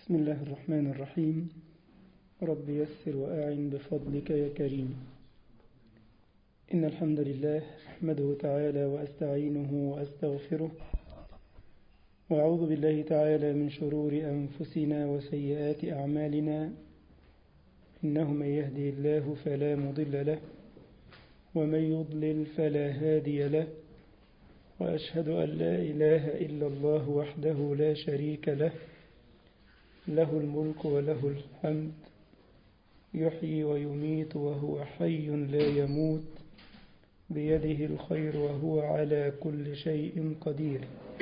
بسم الله الرحمن الرحيم رب يسر وأعن بفضلك يا كريم إن الحمد لله أحمده تعالى وأستعينه وأستغفره وأعوذ بالله تعالى من شرور أنفسنا وسيئات أعمالنا إنه من يهدي الله فلا مضل له ومن يضلل فلا هادي له وأشهد أن لا إله إلا الله وحده لا شريك له له الملك وله الحمد يحيي ويميت وهو حي لا يموت بيده الخير وهو على كل شيء قدير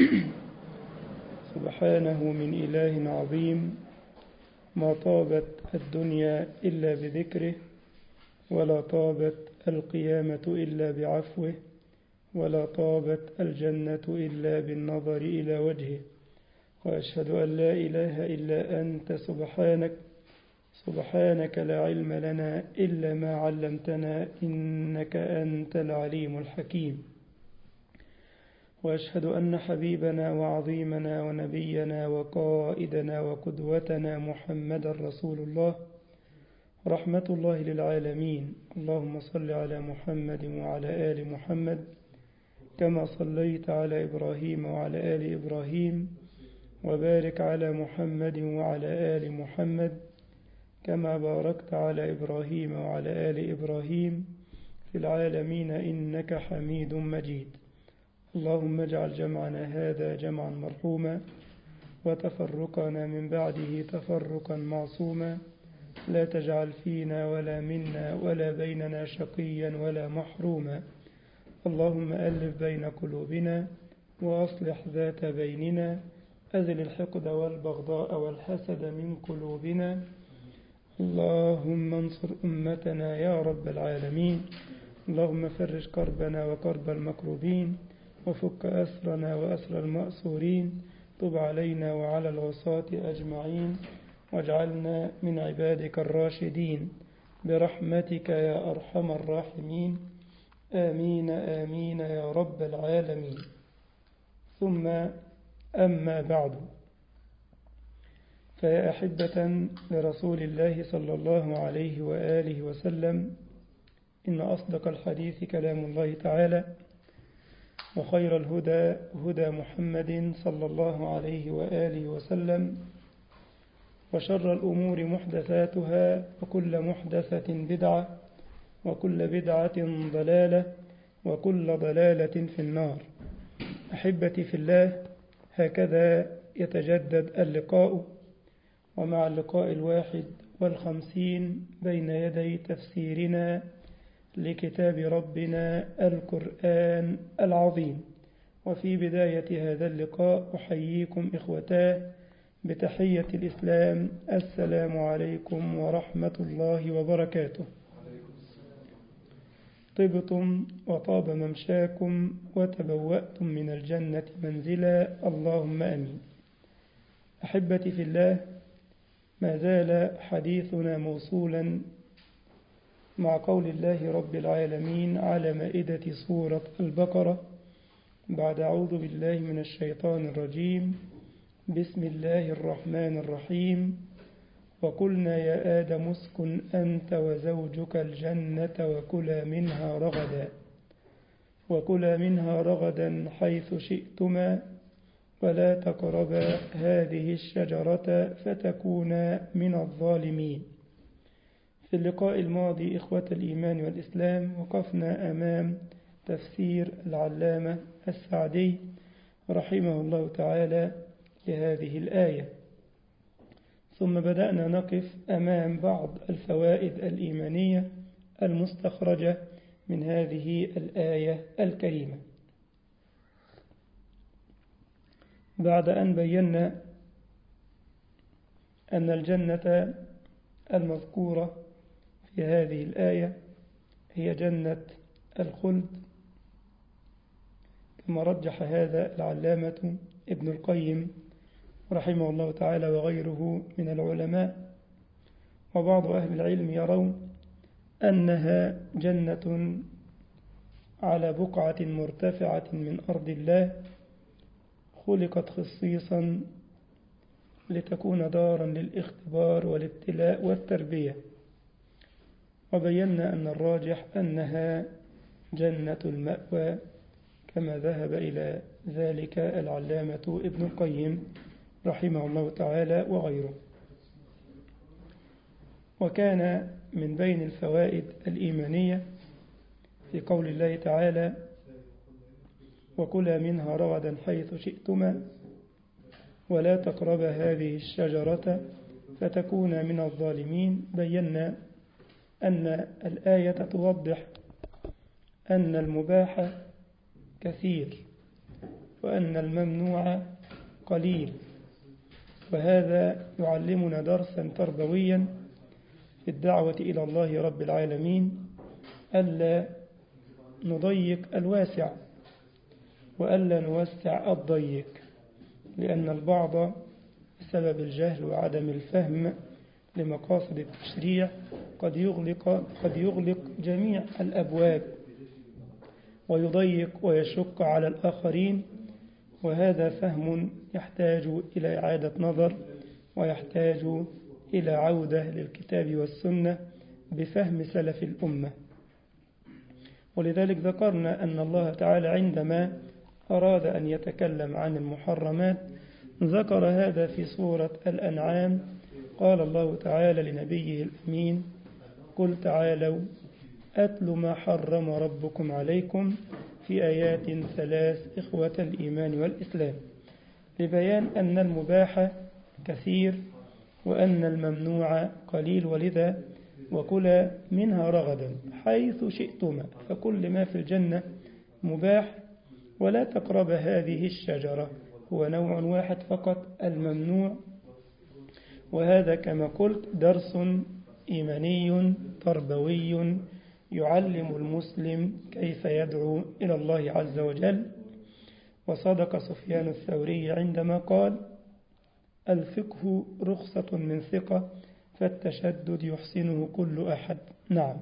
سبحانه من إله عظيم ما طابت الدنيا إلا بذكره ولا طابت القيامة إلا بعفوه ولا طابت الجنة إلا بالنظر إلى وجهه وأشهد أن لا إله إلا أنت سبحانك سبحانك لا علم لنا إلا ما علمتنا إنك أنت العليم الحكيم وأشهد أن حبيبنا وعظيمنا ونبينا وقائدنا وقدوتنا محمد رسول الله رحمة الله للعالمين اللهم صل على محمد وعلى آل محمد كما صليت على إبراهيم وعلى آل إبراهيم وبارك على محمد وعلى آل محمد كما باركت على إبراهيم وعلى آل إبراهيم في العالمين إنك حميد مجيد اللهم اجعل جمعنا هذا جمعا مرحوما وتفرقنا من بعده تفرقا معصوما لا تجعل فينا ولا منا ولا بيننا شقيا ولا محروما اللهم ألف بين قلوبنا وأصلح ذات بيننا أزل الحقد والبغضاء والحسد من قلوبنا اللهم انصر أمتنا يا رب العالمين اللهم فرج كربنا وكرب المكروبين وفك أسرنا وأسر المأسورين طب علينا وعلى العصاة أجمعين واجعلنا من عبادك الراشدين برحمتك يا أرحم الراحمين آمين آمين يا رب العالمين ثم أما بعد فيا أحبة لرسول الله صلى الله عليه وآله وسلم إن أصدق الحديث كلام الله تعالى وخير الهدى هدى محمد صلى الله عليه وآله وسلم وشر الأمور محدثاتها وكل محدثة بدعة وكل بدعة ضلالة وكل ضلالة في النار أحبتي في الله هكذا يتجدد اللقاء ومع اللقاء الواحد والخمسين بين يدي تفسيرنا لكتاب ربنا القرآن العظيم وفي بداية هذا اللقاء أحييكم إخوتاه بتحية الإسلام السلام عليكم ورحمة الله وبركاته طبتم وطاب ممشاكم وتبوأتم من الجنة منزلا اللهم أمين أحبتي في الله ما زال حديثنا موصولا مع قول الله رب العالمين على مائدة سورة البقرة بعد أعوذ بالله من الشيطان الرجيم بسم الله الرحمن الرحيم وقلنا يا آدم اسكن أنت وزوجك الجنة وكلا منها رغدا وكلا منها رغدا حيث شئتما ولا تقربا هذه الشجرة فتكونا من الظالمين في اللقاء الماضي إخوة الإيمان والإسلام وقفنا أمام تفسير العلامة السعدي رحمه الله تعالى لهذه الآية ثم بدأنا نقف أمام بعض الفوائد الإيمانية المستخرجة من هذه الآية الكريمة بعد أن بينا أن الجنة المذكورة في هذه الآية هي جنة الخلد كما رجح هذا العلامة ابن القيم رحمه الله تعالى وغيره من العلماء وبعض أهل العلم يرون أنها جنة على بقعة مرتفعة من أرض الله خلقت خصيصا لتكون دارا للاختبار والابتلاء والتربية وبينا أن الراجح أنها جنة المأوى كما ذهب إلى ذلك العلامة ابن القيم رحمه الله تعالى وغيره وكان من بين الفوائد الإيمانية في قول الله تعالى وكلا منها رغدا حيث شئتما ولا تقرب هذه الشجرة فتكون من الظالمين بينا أن الآية توضح أن المباح كثير وأن الممنوع قليل وهذا يعلمنا درسا تربويا في الدعوة إلى الله رب العالمين ألا نضيق الواسع وألا نوسع الضيق لأن البعض بسبب الجهل وعدم الفهم لمقاصد التشريع قد يغلق قد يغلق جميع الأبواب ويضيق ويشق على الآخرين وهذا فهم يحتاج إلى إعادة نظر ويحتاج إلى عودة للكتاب والسنة بفهم سلف الأمة ولذلك ذكرنا أن الله تعالى عندما أراد أن يتكلم عن المحرمات ذكر هذا في سورة الأنعام قال الله تعالى لنبيه الأمين قل تعالوا أتل ما حرم ربكم عليكم في آيات ثلاث إخوة الإيمان والإسلام لبيان أن المباح كثير وأن الممنوع قليل ولذا وكلا منها رغدا حيث شئتما فكل ما في الجنة مباح ولا تقرب هذه الشجرة هو نوع واحد فقط الممنوع وهذا كما قلت درس إيماني تربوي يعلم المسلم كيف يدعو إلى الله عز وجل وصدق سفيان الثوري عندما قال الفقه رخصة من ثقة فالتشدد يحسنه كل أحد نعم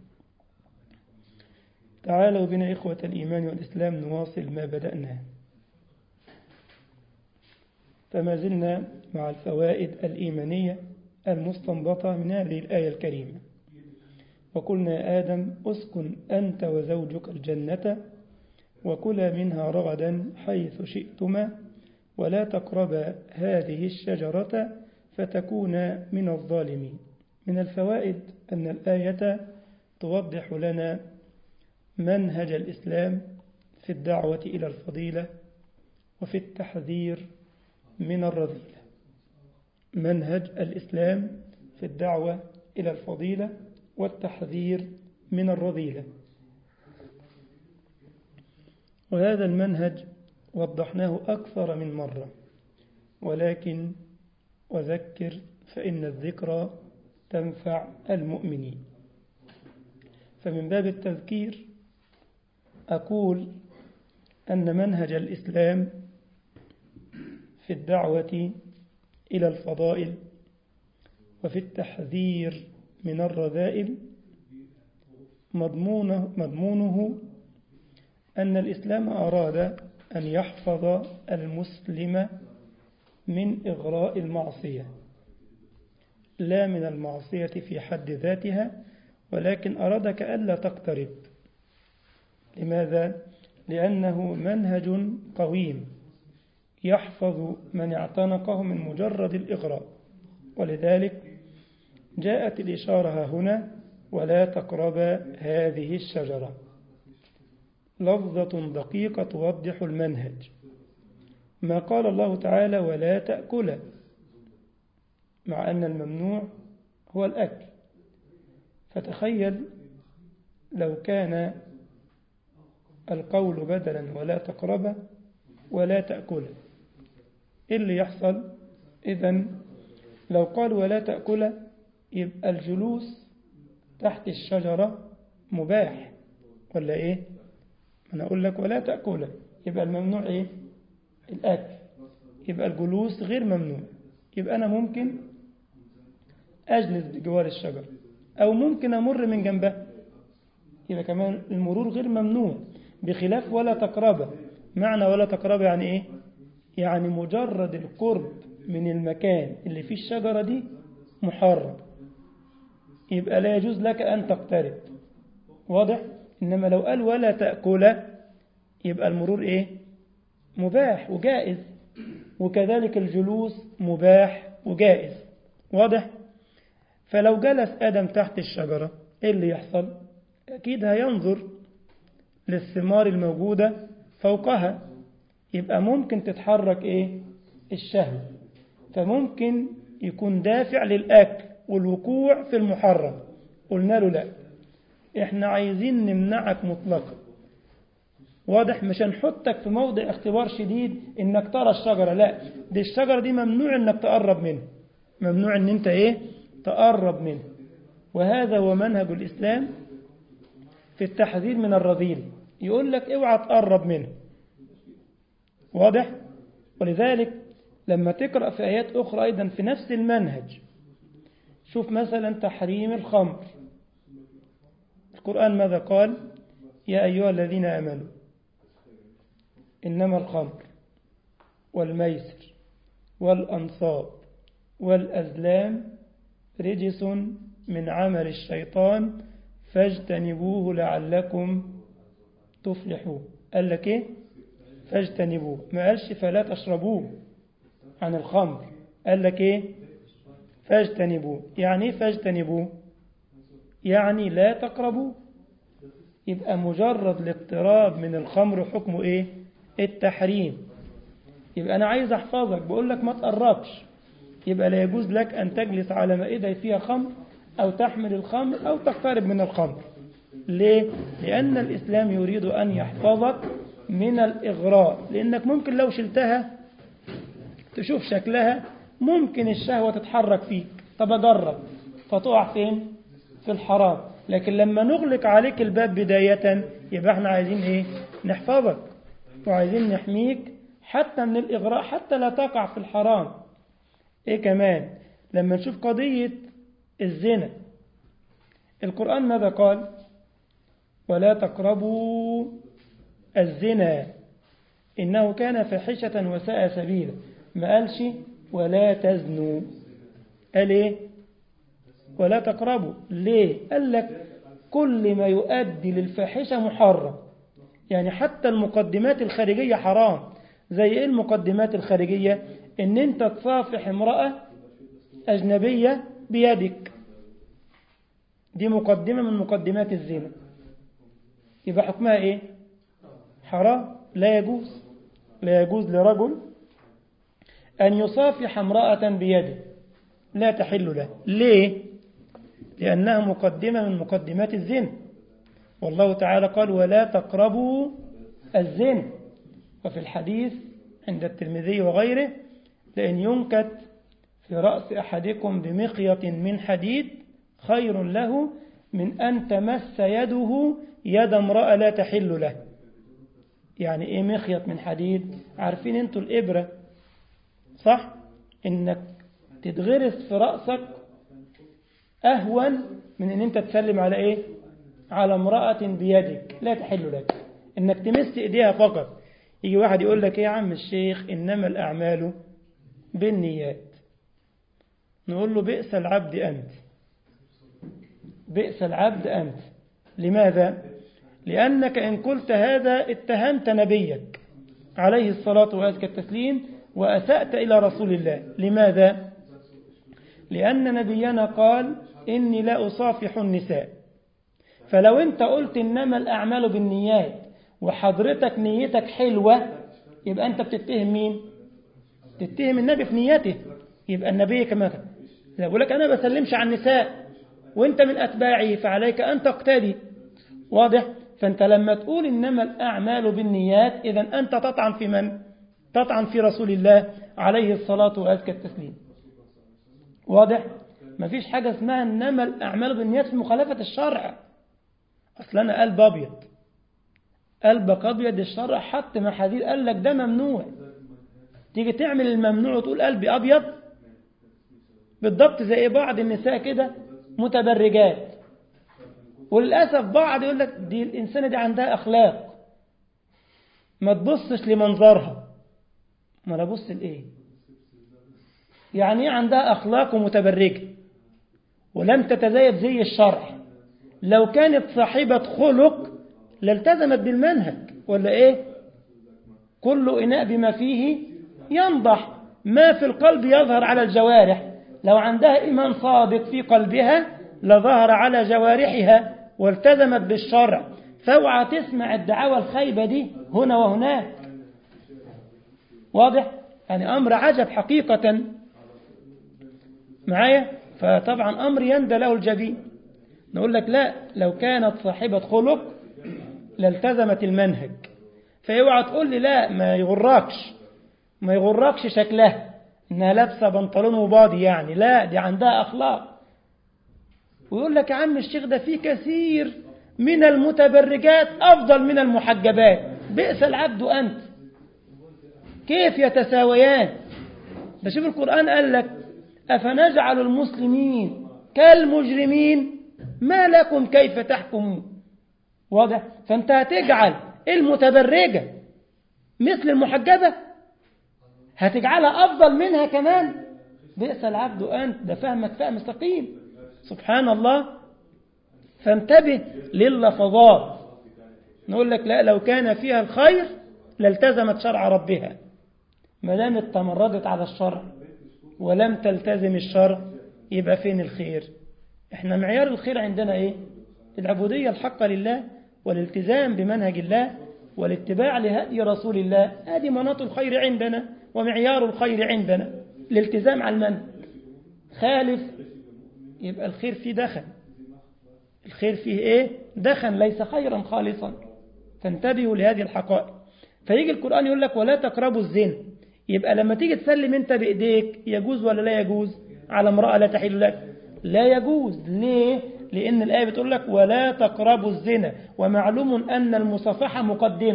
تعالوا بنا إخوة الإيمان والإسلام نواصل ما بدأناه فما زلنا مع الفوائد الإيمانية المستنبطة من هذه الآية الكريمة وقلنا يا آدم أسكن أنت وزوجك الجنة وكلا منها رغدا حيث شئتما ولا تقربا هذه الشجرة فتكونا من الظالمين من الفوائد أن الآية توضح لنا منهج الإسلام في الدعوة إلى الفضيلة وفي التحذير من الرذيلة منهج الإسلام في الدعوة إلى الفضيلة والتحذير من الرذيلة وهذا المنهج وضحناه أكثر من مرة ولكن وذكر فإن الذكرى تنفع المؤمنين فمن باب التذكير أقول أن منهج الإسلام في الدعوة إلى الفضائل وفي التحذير من الرذائل مضمونه, مضمونه أن الإسلام أراد أن يحفظ المسلم من إغراء المعصية لا من المعصية في حد ذاتها ولكن أرادك ألا تقترب لماذا؟ لأنه منهج قويم يحفظ من اعتنقه من مجرد الإغراء ولذلك جاءت الإشارة هنا ولا تقرب هذه الشجرة لفظة دقيقة توضح المنهج ما قال الله تعالى ولا تأكل مع أن الممنوع هو الأكل فتخيل لو كان القول بدلا ولا تقرب ولا تأكل إيه اللي يحصل إذا لو قال ولا تأكل يبقى الجلوس تحت الشجرة مباح ولا إيه أنا أقول لك ولا تأكل يبقى الممنوع إيه الأكل يبقى الجلوس غير ممنوع يبقى أنا ممكن أجلس بجوار الشجرة أو ممكن أمر من جنبها يبقى كمان المرور غير ممنوع بخلاف ولا تقرب معنى ولا تقرب يعني إيه يعني مجرد القرب من المكان اللي فيه الشجرة دي محرم يبقى لا يجوز لك أن تقترب واضح إنما لو قال ولا تأكل يبقى المرور إيه مباح وجائز وكذلك الجلوس مباح وجائز واضح فلو جلس آدم تحت الشجرة إيه اللي يحصل أكيد هينظر للثمار الموجودة فوقها يبقى ممكن تتحرك إيه الشهوة فممكن يكون دافع للأكل والوقوع في المحرم قلنا له لا احنا عايزين نمنعك مطلقا واضح مش هنحطك في موضع اختبار شديد انك ترى الشجرة لا دي الشجرة دي ممنوع انك تقرب منها ممنوع ان انت ايه تقرب منها وهذا هو منهج الاسلام في التحذير من الرذيل يقول لك اوعى تقرب منه واضح ولذلك لما تقرأ في آيات أخرى أيضا في نفس المنهج شوف مثلا تحريم الخمر القرآن ماذا قال يا أيها الذين آمنوا إنما الخمر والميسر والأنصاب والأزلام رجس من عمل الشيطان فاجتنبوه لعلكم تفلحون قال لك إيه فاجتنبوه ما قالش فلا تشربوه عن الخمر قال لك إيه فاجتنبوه يعني إيه فاجتنبوه يعني لا تقربوه يبقى مجرد الاقتراب من الخمر حكمه إيه التحريم يبقى أنا عايز أحفظك بقول لك ما تقربش يبقى لا يجوز لك أن تجلس على مائدة فيها خمر أو تحمل الخمر أو تقترب من الخمر ليه؟ لأن الإسلام يريد أن يحفظك من الإغراء لأنك ممكن لو شلتها تشوف شكلها ممكن الشهوة تتحرك فيك طب أجرب فتقع فين؟ في الحرام لكن لما نغلق عليك الباب بداية يبقى احنا عايزين ايه؟ نحفظك وعايزين نحميك حتى من الإغراء حتى لا تقع في الحرام ايه كمان لما نشوف قضية الزنا القرآن ماذا قال ولا تقربوا الزنا إنه كان فاحشة وساء سبيلا ما قالش ولا تزنوا قال ايه ولا تقربوا ليه قال لك كل ما يؤدي للفاحشة محرم يعني حتى المقدمات الخارجية حرام زي ايه المقدمات الخارجية ان انت تصافح امرأة اجنبية بيدك دي مقدمة من مقدمات الزنا يبقى حكمها ايه حرام لا يجوز لا يجوز لرجل أن يصافح امرأة بيده لا تحل له ليه لأنها مقدمة من مقدمات الزنا والله تعالى قال ولا تقربوا الزنا وفي الحديث عند الترمذي وغيره لأن ينكت في رأس أحدكم بمخيط من حديد خير له من أن تمس يده يد امرأة لا تحل له يعني إيه مخيط من حديد عارفين أنتوا الإبرة صح إنك تتغرس في رأسك أهون من أن أنت تسلم على إيه على امرأة بيدك لا تحل لك إنك تمس إيديها فقط يجي واحد يقول لك إيه يا عم الشيخ إنما الأعمال بالنيات نقول له بئس العبد أنت بئس العبد أنت لماذا؟ لأنك إن قلت هذا اتهمت نبيك عليه الصلاة وأزكى التسليم وأسأت إلى رسول الله لماذا؟ لأن نبينا قال إني لا أصافح النساء فلو أنت قلت إنما الأعمال بالنيات وحضرتك نيتك حلوة يبقى أنت بتتهم مين؟ تتهم النبي في نيته يبقى النبي كما يقول لك أنا بسلمش على النساء وانت من أتباعه فعليك أن تقتدي واضح فانت لما تقول إنما الأعمال بالنيات إذا أنت تطعن في من تطعن في رسول الله عليه الصلاة وأزكى التسليم واضح ما فيش حاجة اسمها إنما الأعمال بالنيات في مخالفة الشرع أصل أنا قلب أبيض قلبك أبيض الشرع حط محاذير قال لك ده ممنوع تيجي تعمل الممنوع وتقول قلبي أبيض بالضبط زي بعض النساء كده متبرجات وللأسف بعض يقول لك دي الإنسانة دي عندها أخلاق ما تبصش لمنظرها ما لا بص لإيه يعني عندها أخلاق ومتبرجة ولم تتزيد زي الشرع لو كانت صاحبة خلق لالتزمت بالمنهج ولا إيه كل إناء بما فيه ينضح ما في القلب يظهر على الجوارح لو عندها إيمان صادق في قلبها لظهر على جوارحها والتزمت بالشرع فاوعى تسمع الدعاوى الخيبة دي هنا وهناك واضح يعني أمر عجب حقيقة معايا فطبعا أمر يندى له الجبين نقول لك لا لو كانت صاحبة خلق لالتزمت المنهج فاوعى تقول لي لا ما يغركش ما يغركش شكلها انها لابسه بنطلون وباضي يعني لا دي عندها اخلاق ويقول لك يا عم الشيخ ده فيه كثير من المتبرجات افضل من المحجبات بئس العبد انت كيف يتساويان ده شوف القران قال لك افنجعل المسلمين كالمجرمين ما لكم كيف تحكمون واضح فانت هتجعل المتبرجه مثل المحجبه هتجعلها أفضل منها كمان بئس العبد أنت ده فهمك فهم سقيم سبحان الله فانتبه لللفظات نقول لك لا لو كان فيها الخير لالتزمت شرع ربها ما دام تمردت على الشرع ولم تلتزم الشرع يبقى فين الخير احنا معيار الخير عندنا ايه العبودية الحقة لله والالتزام بمنهج الله والاتباع لهدي رسول الله هذه مناط الخير عندنا ومعيار الخير عندنا الالتزام على المنهج خالف يبقى الخير فيه دخن الخير فيه ايه دخن ليس خيرا خالصا فانتبهوا لهذه الحقائق فيجي القرآن يقول لك ولا تقربوا الزنا يبقى لما تيجي تسلم انت بايديك يجوز ولا لا يجوز على امرأة لا تحل لك لا يجوز ليه لأن الآية بتقول لك ولا تقربوا الزنا ومعلوم أن المصافحة مقدمة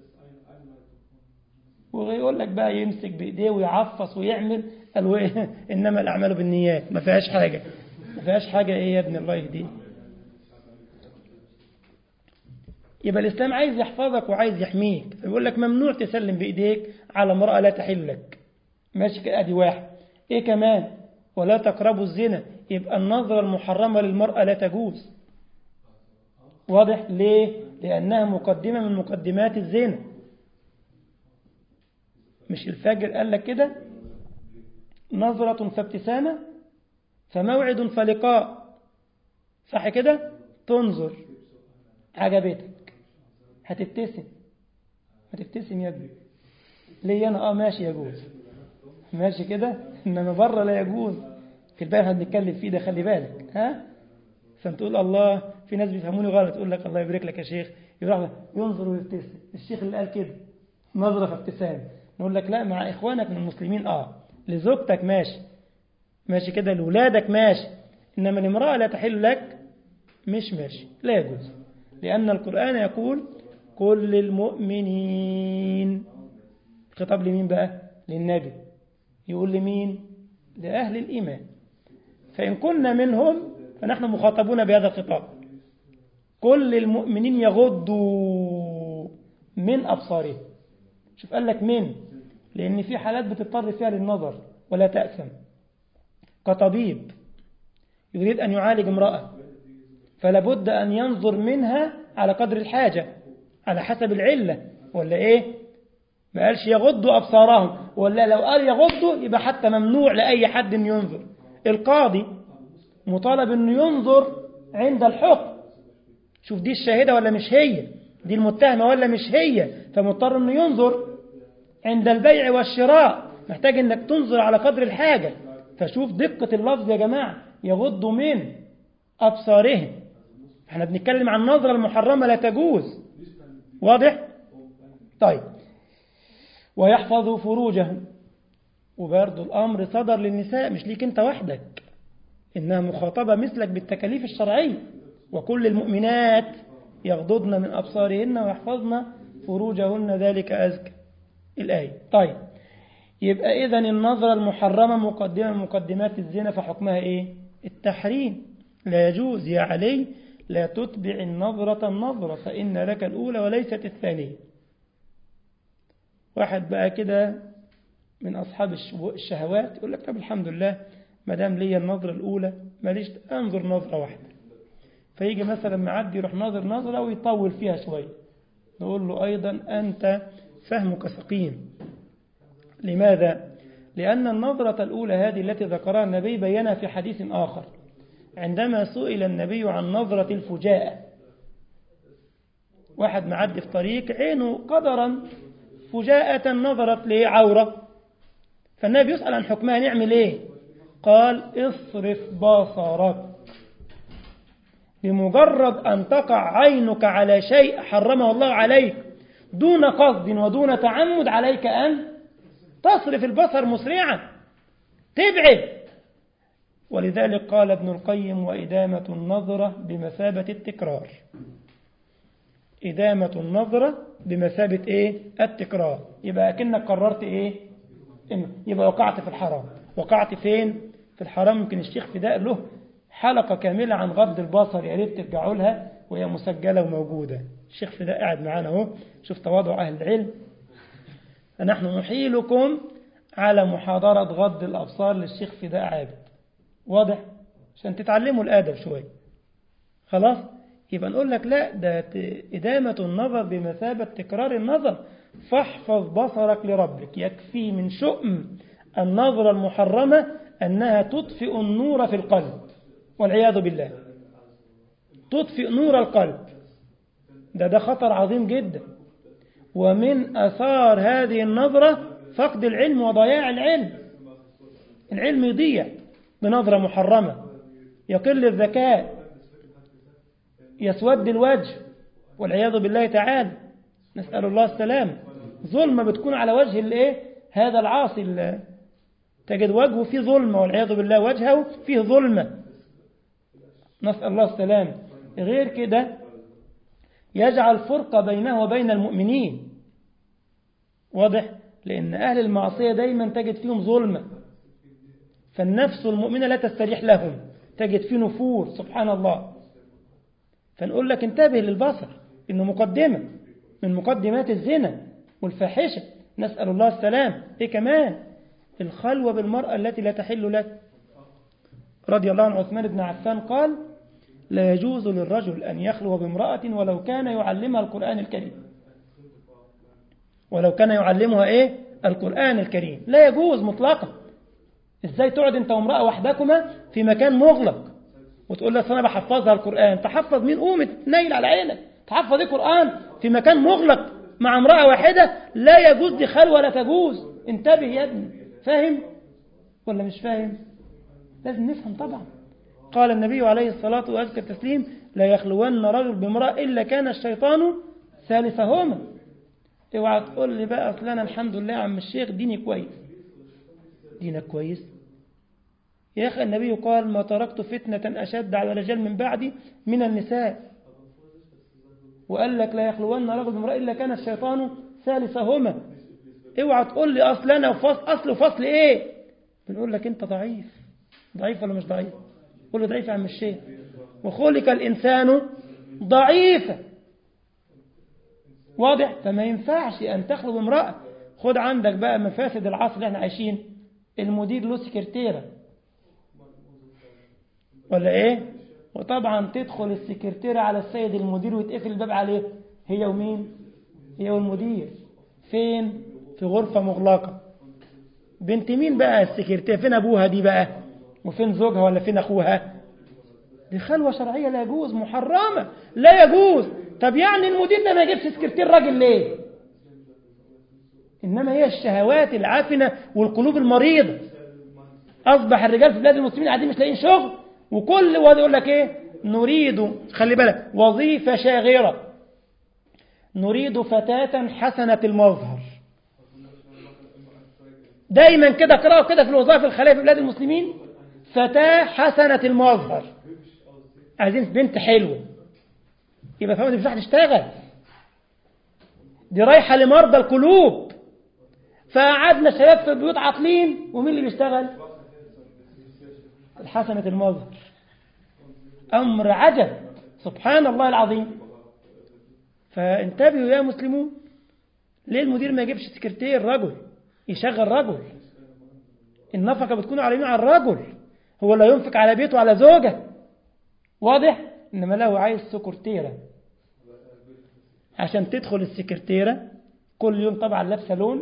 ويقول لك بقى يمسك بإيديه ويعفص ويعمل قالوا إنما الأعمال بالنيات ما فيهاش حاجة ما فيهاش حاجة إيه يا ابن الله يهديه يبقى الإسلام عايز يحفظك وعايز يحميك فيقول لك ممنوع تسلم بإيديك على امرأة لا تحل لك ماشي كده أدي واحد إيه كمان ولا تقربوا الزنا يبقى النظرة المحرمة للمرأة لا تجوز واضح ليه لأنها مقدمة من مقدمات الزنا مش الفجر قال لك كده نظرة فابتسامة فموعد فلقاء صح كده تنظر عجبتك هتبتسم هتبتسم يا ابني ليه انا اه ماشي يجوز ماشي كده انما بره لا يجوز في الباب هنتكلم فيه ده خلي بالك ها فانت الله في ناس بيفهموني غلط يقول لك الله يبارك لك يا شيخ يروح ينظر ويبتسم الشيخ اللي قال كده نظرة فابتسام نقول لك لا مع اخوانك من المسلمين اه لزوجتك ماشي ماشي كده لولادك ماشي انما الامرأة لا تحل لك مش ماشي لا يجوز لأن القرآن يقول كل المؤمنين خطاب لمين بقى للنبي يقول لمين لأهل الإيمان فإن كنا منهم فنحن مخاطبون بهذا الخطاب كل المؤمنين يغضوا من أبصارهم شوف قال لك من لأن في حالات بتضطر فيها للنظر ولا تأثم كطبيب يريد أن يعالج امرأة فلا بد أن ينظر منها على قدر الحاجة على حسب العلة ولا إيه ما قالش يغضوا أبصارهم ولا لو قال يغضوا يبقى حتى ممنوع لأي حد أن ينظر القاضي مطالب أنه ينظر عند الحكم شوف دي الشاهدة ولا مش هي دي المتهمة ولا مش هي فمضطر أنه ينظر عند البيع والشراء محتاج أنك تنظر على قدر الحاجة فشوف دقة اللفظ يا جماعة يغضوا من أبصارهم احنا بنتكلم عن نظرة المحرمة لا تجوز واضح طيب ويحفظوا فروجهم وبرضه الأمر صدر للنساء مش ليك انت وحدك إنها مخاطبة مثلك بالتكاليف الشرعية وكل المؤمنات يغضضن من أبصارهن ويحفظن فروجهن ذلك أزكى الآية طيب يبقى إذا النظرة المحرمة مقدمة من مقدمات الزنا فحكمها إيه التحريم لا يجوز يا علي لا تتبع النظرة النظرة فإن لك الأولى وليست الثانية واحد بقى كده من أصحاب الشهوات يقول لك طب الحمد لله ما دام ليا النظرة الأولى ماليش أنظر نظرة واحدة فيجي مثلا معدي يروح ناظر نظرة ويطول فيها شوية نقول له أيضا أنت فهمك سقيم لماذا؟ لأن النظرة الأولى هذه التي ذكرها النبي بينها في حديث آخر عندما سئل النبي عن نظرة الفجاءة واحد معدي في طريق عينه قدرا فجاءة نظرت لعورة فالنبي يسأل عن حكمها نعمل ايه قال اصرف بصرك بمجرد أن تقع عينك على شيء حرمه الله عليك دون قصد ودون تعمد عليك أن تصرف البصر مسرعا تبعد ولذلك قال ابن القيم وإدامة النظرة بمثابة التكرار إدامة النظرة بمثابة إيه؟ التكرار يبقى أكنك قررت إيه؟ يبقى وقعت في الحرام وقعت فين؟ في الحرام يمكن الشيخ فداء له حلقة كاملة عن غض البصر يا ريت ترجعوا لها وهي مسجلة وموجودة الشيخ فداء قاعد معانا اهو شوف تواضع أهل العلم فنحن نحيلكم على محاضرة غض الأبصار للشيخ فداء عابد واضح عشان تتعلموا الآدب شوية خلاص يبقى نقول لك لا ده إدامة النظر بمثابة تكرار النظر فاحفظ بصرك لربك يكفي من شؤم النظرة المحرمة أنها تطفئ النور في القلب والعياذ بالله تطفئ نور القلب ده ده خطر عظيم جدا ومن أثار هذه النظرة فقد العلم وضياع العلم العلم يضيع بنظرة محرمة يقل الذكاء يسود الوجه والعياذ بالله تعالى نسأل الله السلام ظلمة بتكون على وجه الايه هذا العاصي تجد وجهه فيه ظلمة والعياذ بالله وجهه فيه ظلمة نسأل الله السلام غير كده يجعل فرقة بينه وبين المؤمنين واضح لأن أهل المعصية دايما تجد فيهم ظلمة فالنفس المؤمنة لا تستريح لهم تجد فيه نفور سبحان الله فنقول لك انتبه للبصر إنه مقدمة من مقدمات الزنا والفاحشة نسأل الله السلام إيه كمان الخلوة بالمرأة التي لا تحل لك رضي الله عن عثمان بن عفان قال لا يجوز للرجل أن يخلو بامرأة ولو كان يعلمها القرآن الكريم ولو كان يعلمها إيه القرآن الكريم لا يجوز مطلقا إزاي تقعد أنت وامرأة وحدكما في مكان مغلق وتقول لك أنا بحفظها القرآن تحفظ مين قوم تنيل على عينك تحفظ إيه قرآن في مكان مغلق مع امرأة واحدة لا يجوز دي خلوة لا تجوز انتبه يا ابني فاهم ولا مش فاهم لازم نفهم طبعا قال النبي عليه الصلاة وأزكى التسليم لا يخلون رجل بامرأة إلا كان الشيطان ثالثهما اوعى تقول لي بقى اصل انا الحمد لله يا عم الشيخ ديني كويس دينك كويس يا اخي النبي قال ما تركت فتنة أشد على الرجال من بعدي من النساء وقال لك لا يخلون رجل بامرأة إلا كان الشيطان ثالثهما اوعى تقول لي اصل انا وفصل اصل وفصل ايه بنقول لك انت ضعيف ضعيف ولا مش ضعيف قول له ضعيف يا عم الشيخ وخلق الانسان ضعيفا واضح فما ينفعش ان تخلو بامراه خد عندك بقى مفاسد العصر اللي احنا عايشين المدير له سكرتيره ولا ايه وطبعا تدخل السكرتيره على السيد المدير ويتقفل الباب عليه هي ومين هي والمدير فين في غرفة مغلقة بنت مين بقى السكرتير فين أبوها دي بقى وفين زوجها ولا فين أخوها دي خلوة شرعية لا يجوز محرمة لا يجوز طب يعني المدير ده ما يجيبش سكرتير راجل ليه إنما هي الشهوات العافنة والقلوب المريضة أصبح الرجال في بلاد المسلمين قاعدين مش لاقيين شغل وكل واحد يقول لك إيه نريد خلي بالك وظيفة شاغرة نريد فتاة حسنة المظهر دايما كده اقرأوا كده في الوظائف الخلية في بلاد المسلمين فتاة حسنة المظهر عايزين بنت حلوة يبقى فاهم مش هتشتغل دي رايحة لمرضى القلوب فقعدنا شباب في البيوت عاطلين ومين اللي بيشتغل الحسنة المظهر أمر عجب سبحان الله العظيم فانتبهوا يا مسلمون ليه المدير ما يجيبش سكرتير رجل يشغل رجل النفقة بتكون على على الرجل هو اللي ينفق على بيته وعلى زوجة واضح إنما له عايز سكرتيرة عشان تدخل السكرتيرة كل يوم طبعا لابسة لون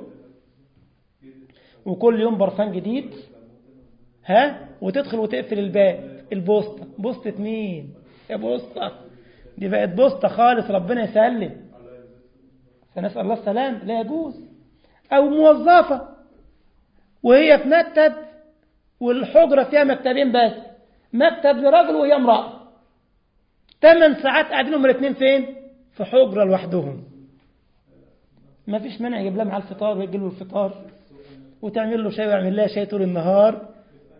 وكل يوم برفان جديد ها وتدخل وتقفل الباب البوسطة بوسطة مين يا بوسطة دي بقت بوسطة خالص ربنا يسلم فنسأل الله السلام لا يجوز أو موظفة وهي في مكتب والحجرة فيها مكتبين بس مكتب لرجل وهي امرأة ثمان ساعات قاعدين هم الاثنين فين في حجرة لوحدهم ما فيش مانع يجيب لها معاه الفطار ويجي له الفطار وتعمل له شاي ويعمل لها شاي طول النهار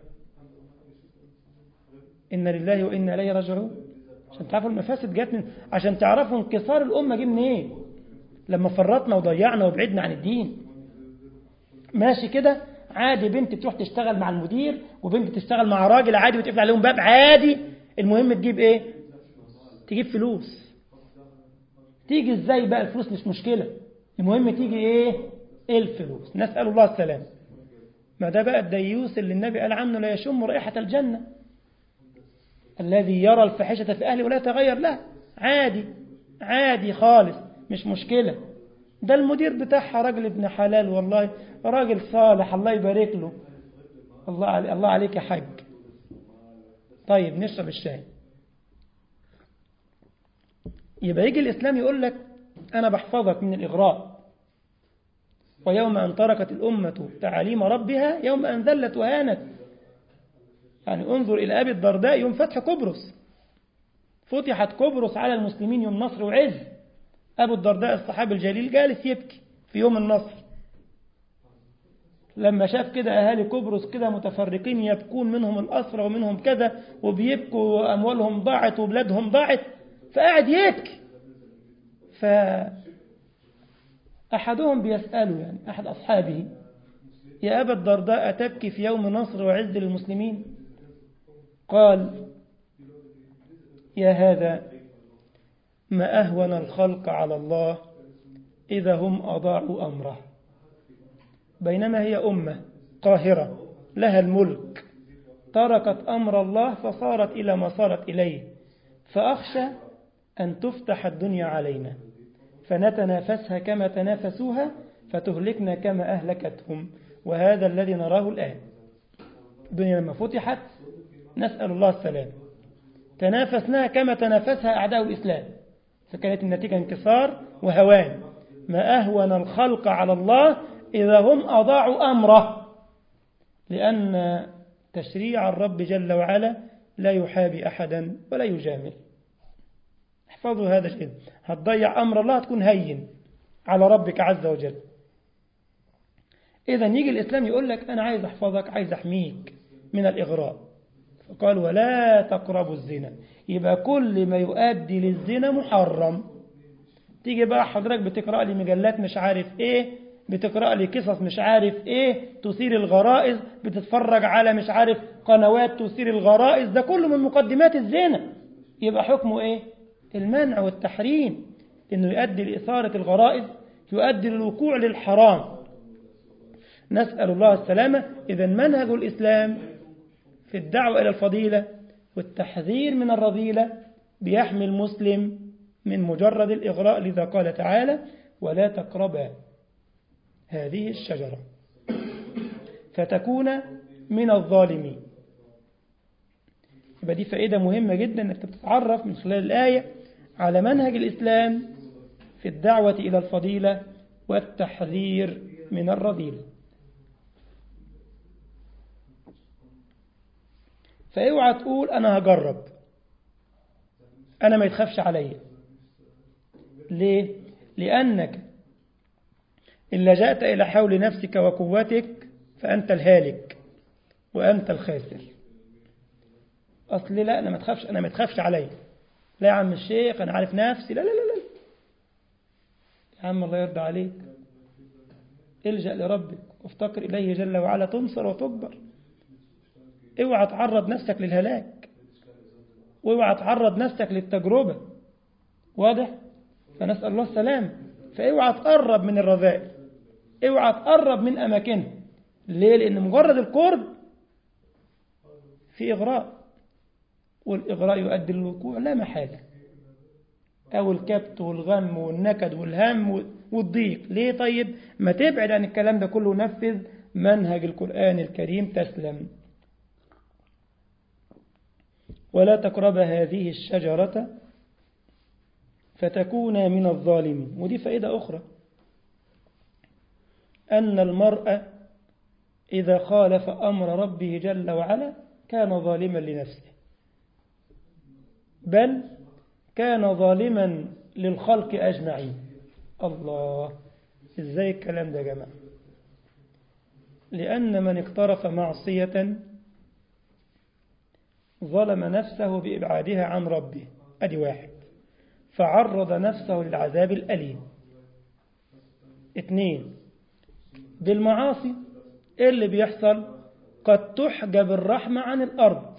إن لله وإنا إليه راجعون عشان تعرفوا المفاسد جت من عشان تعرفوا انكسار الأمة جه منين إيه؟ لما فرطنا وضيعنا وبعدنا عن الدين ماشي كده عادي بنت تروح تشتغل مع المدير وبنت تشتغل مع راجل عادي وتقفل عليهم باب عادي المهم تجيب ايه تجيب فلوس تيجي ازاي بقى الفلوس مش مشكلة المهم تيجي ايه ايه الفلوس نسأل الله السلام ما ده بقى الديوس اللي النبي قال عنه لا يشم رائحة الجنة الذي يرى الفاحشة في أهله ولا يتغير له عادي عادي خالص مش مشكلة ده المدير بتاعها راجل ابن حلال والله راجل صالح الله يبارك له الله علي الله عليك يا حاج طيب نشرب الشاي يبقى يجي الإسلام يقول لك أنا بحفظك من الإغراء ويوم أن تركت الأمة تعاليم ربها يوم أن ذلت وهانت يعني انظر إلى أبي الدرداء يوم فتح قبرص فتحت قبرص على المسلمين يوم نصر وعز أبو الدرداء الصحابي الجليل جالس يبكي في يوم النصر لما شاف كده أهالي قبرص كده متفرقين يبكون منهم الأسرى ومنهم كذا وبيبكوا وأموالهم ضاعت وبلادهم ضاعت فقعد يبكي فأحدهم بيسأله يعني أحد أصحابه يا أبا الدرداء تبكي في يوم نصر وعز للمسلمين قال يا هذا ما أهون الخلق على الله إذا هم أضاعوا أمره بينما هي أمة قاهرة لها الملك تركت أمر الله فصارت إلى ما صارت إليه فأخشى أن تفتح الدنيا علينا فنتنافسها كما تنافسوها فتهلكنا كما أهلكتهم وهذا الذي نراه الآن الدنيا لما فتحت نسأل الله السلام تنافسناها كما تنافسها أعداء الإسلام فكانت النتيجة انكسار وهوان ما أهون الخلق على الله إذا هم أضاعوا أمره لأن تشريع الرب جل وعلا لا يحابي أحدا ولا يجامل احفظوا هذا الشيء هتضيع أمر الله تكون هين على ربك عز وجل إذا يجي الإسلام يقول لك أنا عايز أحفظك عايز أحميك من الإغراء فقال ولا تقربوا الزنا يبقى كل ما يؤدي للزنا محرم تيجي بقى حضرتك بتقرأ لي مجلات مش عارف ايه بتقرأ لي قصص مش عارف ايه تثير الغرائز بتتفرج على مش عارف قنوات تثير الغرائز ده كله من مقدمات الزنا يبقى حكمه ايه المنع والتحريم انه يؤدي لإثارة الغرائز يؤدي للوقوع للحرام نسأل الله السلامة إذا منهج الإسلام في الدعوة إلى الفضيلة والتحذير من الرذيلة بيحمي المسلم من مجرد الإغراء لذا قال تعالى ولا تقربا هذه الشجرة فتكون من الظالمين يبقى دي فائدة مهمة جدا أنك تتعرف من خلال الآية على منهج الإسلام في الدعوة إلى الفضيلة والتحذير من الرذيلة فاوعى تقول أنا هجرب أنا ما يتخافش عليا ليه؟ لأنك إن لجأت إلى حول نفسك وقوتك فأنت الهالك وأنت الخاسر أصل لا أنا ما تخافش أنا ما تخافش عليا لا يا عم الشيخ أنا عارف نفسي لا لا لا لا يا عم الله يرضى عليك الجأ لربك وافتقر إليه جل وعلا تنصر وتكبر اوعى تعرض نفسك للهلاك واوعى تعرض نفسك للتجربة واضح فنسأل الله السلام فاوعى تقرب من الرذائل اوعى تقرب من أماكنها ليه؟ لأن مجرد القرب في إغراء والإغراء يؤدي للوقوع لا محالة أو الكبت والغم والنكد والهم والضيق ليه طيب ما تبعد عن الكلام ده كله نفذ منهج القرآن الكريم تسلم ولا تقرب هذه الشجرة فتكون من الظالمين ودي فائدة أخرى أن المرء إذا خالف أمر ربه جل وعلا كان ظالما لنفسه بل كان ظالما للخلق أجمعين الله إزاي الكلام ده يا جماعة لأن من اقترف معصية ظلم نفسه بإبعادها عن ربه أدي واحد فعرض نفسه للعذاب الأليم اثنين بالمعاصي ايه اللي بيحصل قد تحجب الرحمة عن الأرض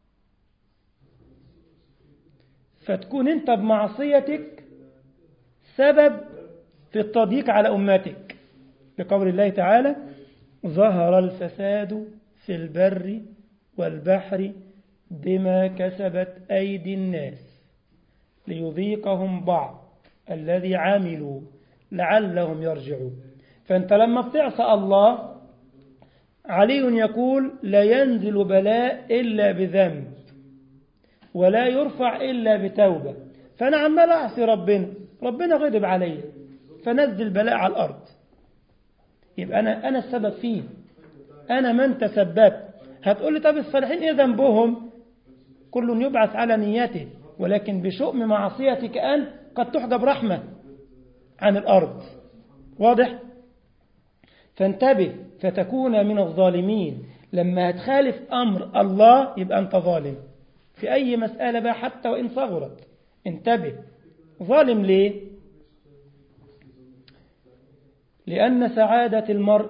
فتكون انت بمعصيتك سبب في التضييق على أمتك بقول الله تعالى ظهر الفساد في البر والبحر بما كسبت أيدي الناس ليذيقهم بعض الذي عملوا لعلهم يرجعون فأنت لما بتعصى الله علي يقول لا ينزل بلاء إلا بذنب ولا يرفع إلا بتوبة فأنا عمال أعصي ربنا ربنا غضب علي فنزل بلاء على الأرض يبقى أنا, أنا السبب فيه أنا من تسببت هتقول لي طب الصالحين إيه ذنبهم كل يبعث على نيته ولكن بشؤم معصيتك أن قد تحجب رحمة عن الأرض واضح فانتبه فتكون من الظالمين لما هتخالف أمر الله يبقى أنت ظالم في أي مسألة بقى حتى وإن صغرت انتبه ظالم ليه لأن سعادة المرء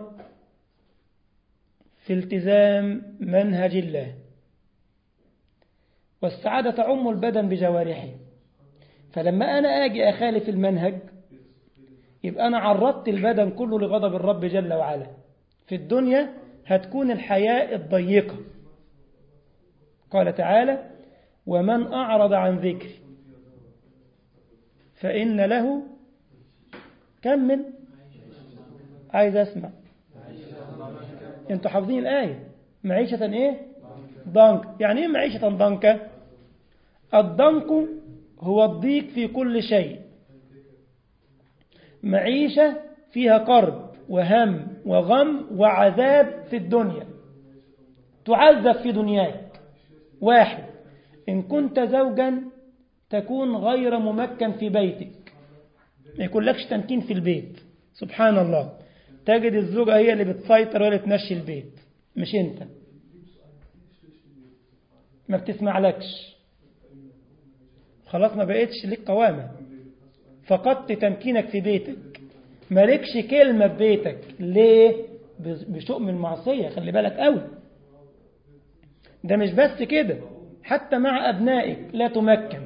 في التزام منهج الله والسعادة تعم البدن بجوارحه فلما أنا آجي أخالف المنهج يبقى أنا عرضت البدن كله لغضب الرب جل وعلا في الدنيا هتكون الحياة الضيقة قال تعالى ومن أعرض عن ذكري فإن له كمل عايز أسمع انتوا حافظين الآية معيشة إيه ضنك يعني إيه معيشة ضنكة الضنك هو الضيق في كل شيء معيشة فيها قرب وهم وغم وعذاب في الدنيا تعذب في دنياك واحد إن كنت زوجا تكون غير ممكن في بيتك ما يكون لكش تمكين في البيت سبحان الله تجد الزوجة هي اللي بتسيطر ولا تمشي البيت مش انت ما بتسمع لكش خلاص ما بقيتش ليك قوامة فقدت تمكينك في بيتك مالكش كلمة في بيتك ليه بشؤم المعصية خلي بالك قوي ده مش بس كده حتى مع أبنائك لا تمكن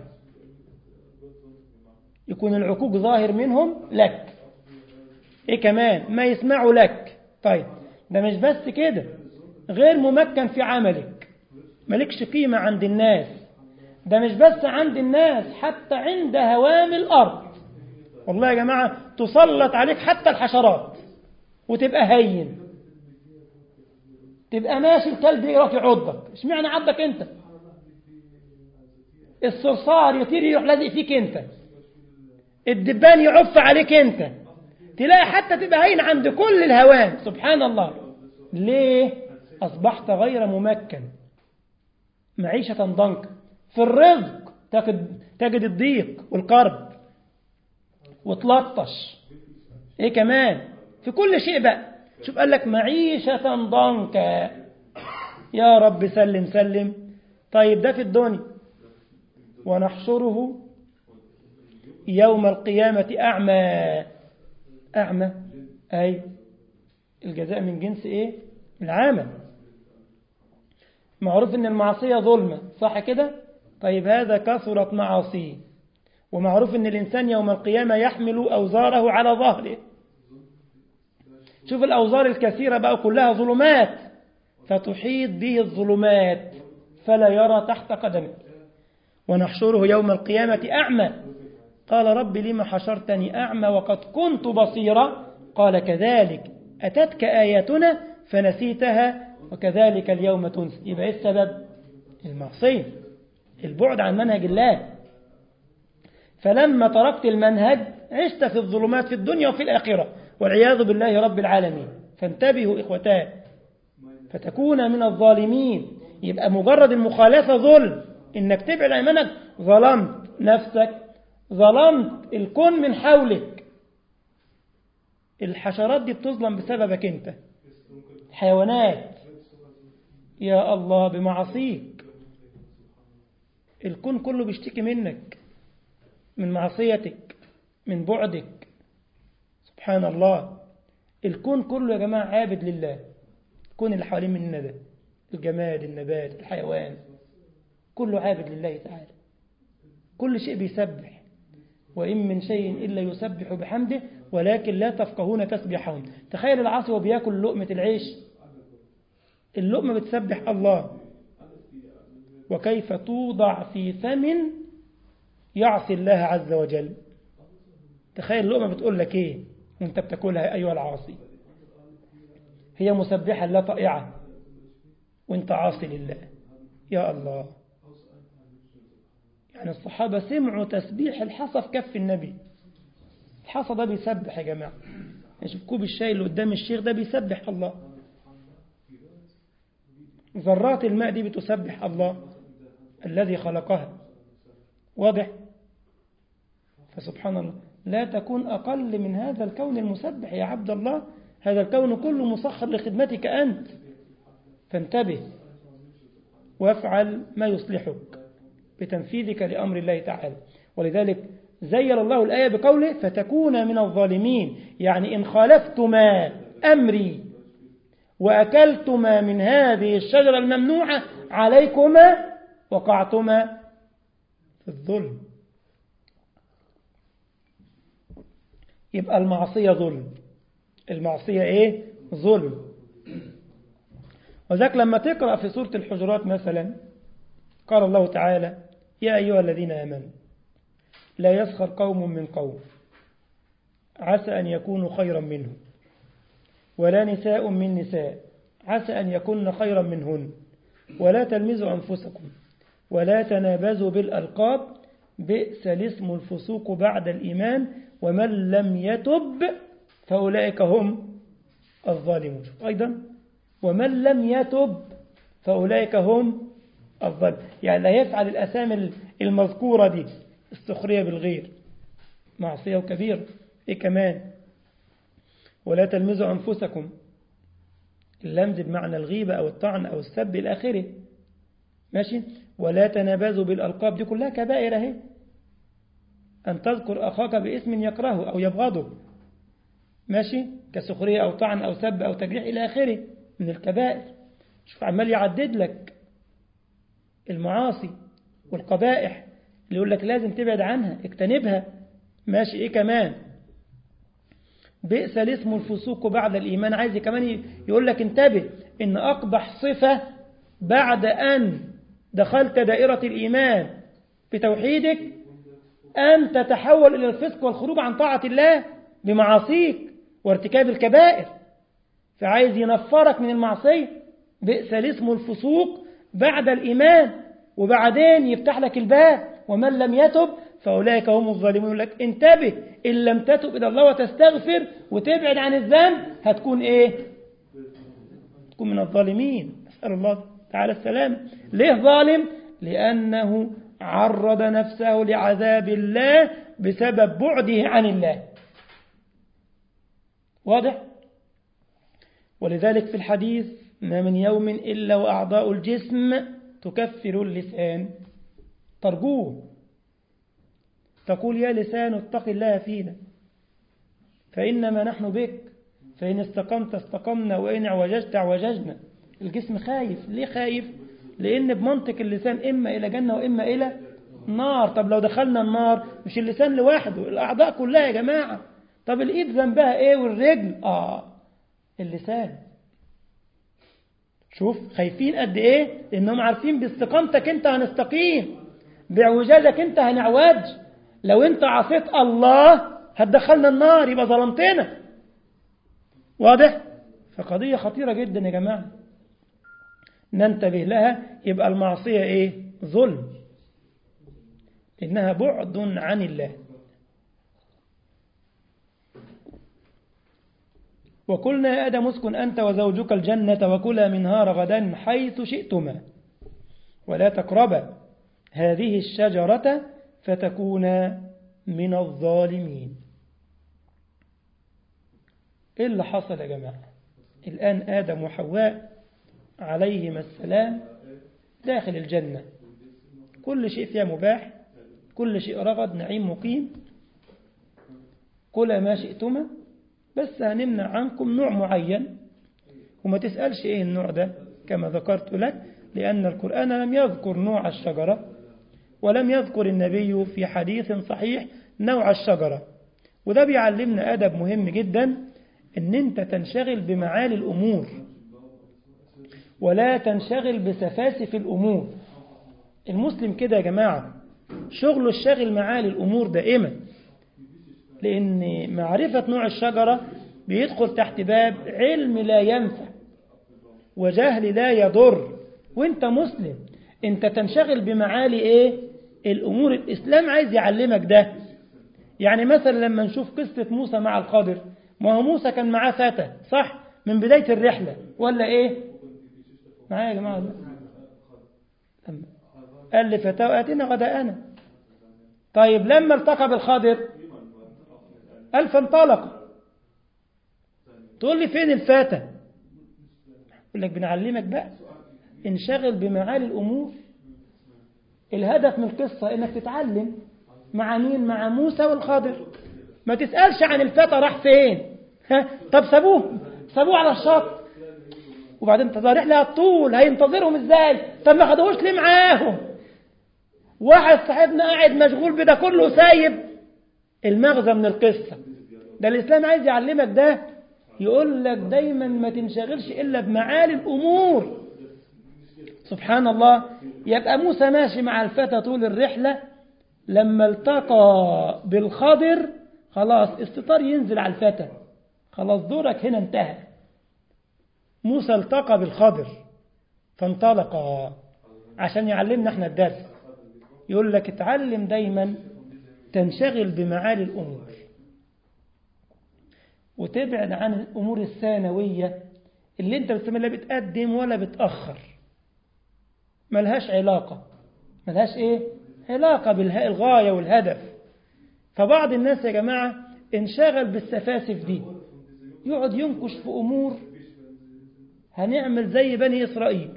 يكون العقوق ظاهر منهم لك ايه كمان ما يسمعوا لك طيب ده مش بس كده غير ممكن في عملك مالكش قيمة عند الناس ده مش بس عند الناس حتى عند هوام الأرض والله يا جماعة تسلط عليك حتى الحشرات وتبقى هين تبقى ماشي الكلب يروح يعضك اشمعنى عضك انت الصرصار يطير يروح لازق فيك انت الدبان يعف عليك انت تلاقي حتى تبقى هين عند كل الهوام سبحان الله ليه أصبحت غير ممكن معيشة ضنك في الرزق تجد, تجد الضيق والقرب وتلطش ايه كمان في كل شيء بقى شوف قال لك معيشة ضنكا يا رب سلم سلم طيب ده في الدنيا ونحشره يوم القيامة أعمى أعمى أي الجزاء من جنس إيه العامة معروف أن المعصية ظلمة صح كده طيب هذا كثرت معاصيه ومعروف أن الإنسان يوم القيامة يحمل أوزاره على ظهره شوف الأوزار الكثيرة بقى كلها ظلمات فتحيط به الظلمات فلا يرى تحت قدمه ونحشره يوم القيامة أعمى قال رب لم حشرتني أعمى وقد كنت بصيرا قال كذلك أتتك آياتنا فنسيتها وكذلك اليوم تنسى يبقى إيه السبب المعصية البعد عن منهج الله فلما تركت المنهج عشت في الظلمات في الدنيا وفي الآخرة والعياذ بالله رب العالمين فانتبهوا إخوتان فتكون من الظالمين يبقى مجرد المخالفة ظلم إنك تبعد عن منهج ظلمت نفسك ظلمت الكون من حولك الحشرات دي بتظلم بسببك انت الحيوانات يا الله بمعاصيك الكون كله بيشتكي منك من معصيتك من بعدك سبحان الله الكون كله يا جماعة عابد لله الكون اللي حوالين مننا ده الجماد النبات الحيوان كله عابد لله تعالى كل شيء بيسبح وإن من شيء إلا يسبح بحمده ولكن لا تفقهون تسبحهم تخيل العاصي وبياكل لقمة العيش اللقمة بتسبح الله وكيف توضع في فم يعصي الله عز وجل تخيل اللقمة بتقول لك ايه وانت بتاكلها أيها العاصي هي مسبحة لا طائعة وانت عاصي لله يا الله يعني الصحابة سمعوا تسبيح الحصى في كف النبي الحصى ده بيسبح يا جماعة نشوف كوب الشاي اللي قدام الشيخ ده بيسبح الله ذرات الماء دي بتسبح الله الذي خلقها واضح فسبحان الله لا تكون أقل من هذا الكون المسبح يا عبد الله هذا الكون كله مسخر لخدمتك أنت فانتبه وافعل ما يصلحك بتنفيذك لأمر الله تعالى ولذلك زين الله الآية بقوله فتكون من الظالمين يعني إن خالفتما أمري وأكلتما من هذه الشجرة الممنوعة عليكما وقعتما في الظلم يبقى المعصية ظلم المعصية إيه؟ ظلم وذلك لما تقرأ في سورة الحجرات مثلا قال الله تعالى يا أيها الذين آمنوا لا يسخر قوم من قوم عسى أن يكونوا خيرا منهم ولا نساء من نساء عسى أن يكون خيرا منهن ولا تلمزوا أنفسكم ولا تنابزوا بالألقاب بئس الاسم الفسوق بعد الإيمان ومن لم يتب فأولئك هم الظالمون أيضا ومن لم يتب فأولئك هم الظالمون يعني لا يفعل الأسامي المذكورة دي السخرية بالغير معصية وكبيرة إيه كمان ولا تلمزوا أنفسكم اللمز بمعنى الغيبة أو الطعن أو السب إلى آخره ماشي ولا تنابزوا بالألقاب دي كلها كبائر اهي أن تذكر أخاك باسم يكرهه أو يبغضه ماشي كسخرية أو طعن أو سب أو تجريح إلى آخره من الكبائر شوف عمال يعدد لك المعاصي والقبائح اللي يقول لك لازم تبعد عنها اجتنبها ماشي ايه كمان بئس الاسم الفسوق بعد الإيمان عايز كمان يقول لك انتبه إن أقبح صفة بعد أن دخلت دائرة الإيمان بتوحيدك أن تتحول إلى الفسق والخروج عن طاعة الله بمعاصيك وارتكاب الكبائر فعايز ينفرك من المعصية بئس الاسم الفسوق بعد الإيمان وبعدين يفتح لك الباب ومن لم يتب فأولئك هم الظالمون يقول لك انتبه إن لم تتب إلى الله وتستغفر وتبعد عن الذنب هتكون إيه تكون من الظالمين نسأل الله تعالى السلام ليه ظالم لأنه عرض نفسه لعذاب الله بسبب بعده عن الله واضح ولذلك في الحديث ما من يوم إلا وأعضاء الجسم تكفر اللسان ترجوه تقول يا لسان اتق الله فينا فإنما نحن بك فإن استقمت استقمنا وإن اعوججت اعوججنا الجسم خايف ليه خايف لأن بمنطق اللسان إما إلى جنة وإما إلى نار طب لو دخلنا النار مش اللسان لوحده الأعضاء كلها يا جماعة طب الإيد ذنبها إيه والرجل آه اللسان شوف خايفين قد ايه انهم عارفين باستقامتك انت هنستقيم باعوجاجك انت هنعوج لو انت عصيت الله هتدخلنا النار يبقى ظلمتنا واضح فقضية خطيرة جدا يا جماعة ننتبه لها يبقى المعصية ايه ظلم إنها بعد عن الله وقلنا يا آدم اسكن أنت وزوجك الجنة وكلا منها رغدا حيث شئتما ولا تقربا هذه الشجرة فتكونا من الظالمين إيه اللي حصل يا جماعة الآن آدم وحواء عليهما السلام داخل الجنة كل شيء فيها مباح كل شيء رغد نعيم مقيم كل ما شئتما بس هنمنع عنكم نوع معين وما تسألش ايه النوع ده كما ذكرت لك لأن القرآن لم يذكر نوع الشجرة ولم يذكر النبي في حديث صحيح نوع الشجرة وده بيعلمنا أدب مهم جدا ان انت تنشغل بمعالي الأمور ولا تنشغل بسفاسف الأمور المسلم كده يا جماعة شغله الشاغل معالي الأمور دائما لأن معرفة نوع الشجرة بيدخل تحت باب علم لا ينفع وجهل لا يضر وانت مسلم انت تنشغل بمعالي ايه الأمور الإسلام عايز يعلمك ده يعني مثلا لما نشوف قصة موسى مع الخضر ما هو موسى كان معاه فتى صح من بداية الرحلة ولا ايه معايا يا جماعة قال لفتاه آتنا غداءنا طيب لما التقى بالخضر قال فانطلق تقول لي فين الفتى يقول لك بنعلمك بقى انشغل بمعالي الأمور الهدف من القصة انك تتعلم مع مين مع موسى والخضر ما تسألش عن الفتى راح فين ها طب سابوه سابوه على الشط وبعدين تظهر رحلة الطول هينتظرهم ازاي طب ما خدوهوش ليه معاهم واحد صاحبنا قاعد مشغول بده كله سايب المغزى من القصة ده الإسلام عايز يعلمك ده يقول لك دايما ما تنشغلش إلا بمعالي الأمور سبحان الله يبقى موسى ماشي مع الفتى طول الرحلة لما التقى بالخضر خلاص استطار ينزل على الفتى خلاص دورك هنا انتهى موسى التقى بالخضر فانطلق عشان يعلمنا احنا الدرس يقول لك اتعلم دايما تنشغل بمعالي الأمور وتبعد عن الأمور الثانوية اللي انت بتسمى لا بتقدم ولا بتأخر ملهاش علاقة ملهاش ايه علاقة بالغاية والهدف فبعض الناس يا جماعة انشغل بالسفاسف دي يقعد ينكش في أمور هنعمل زي بني إسرائيل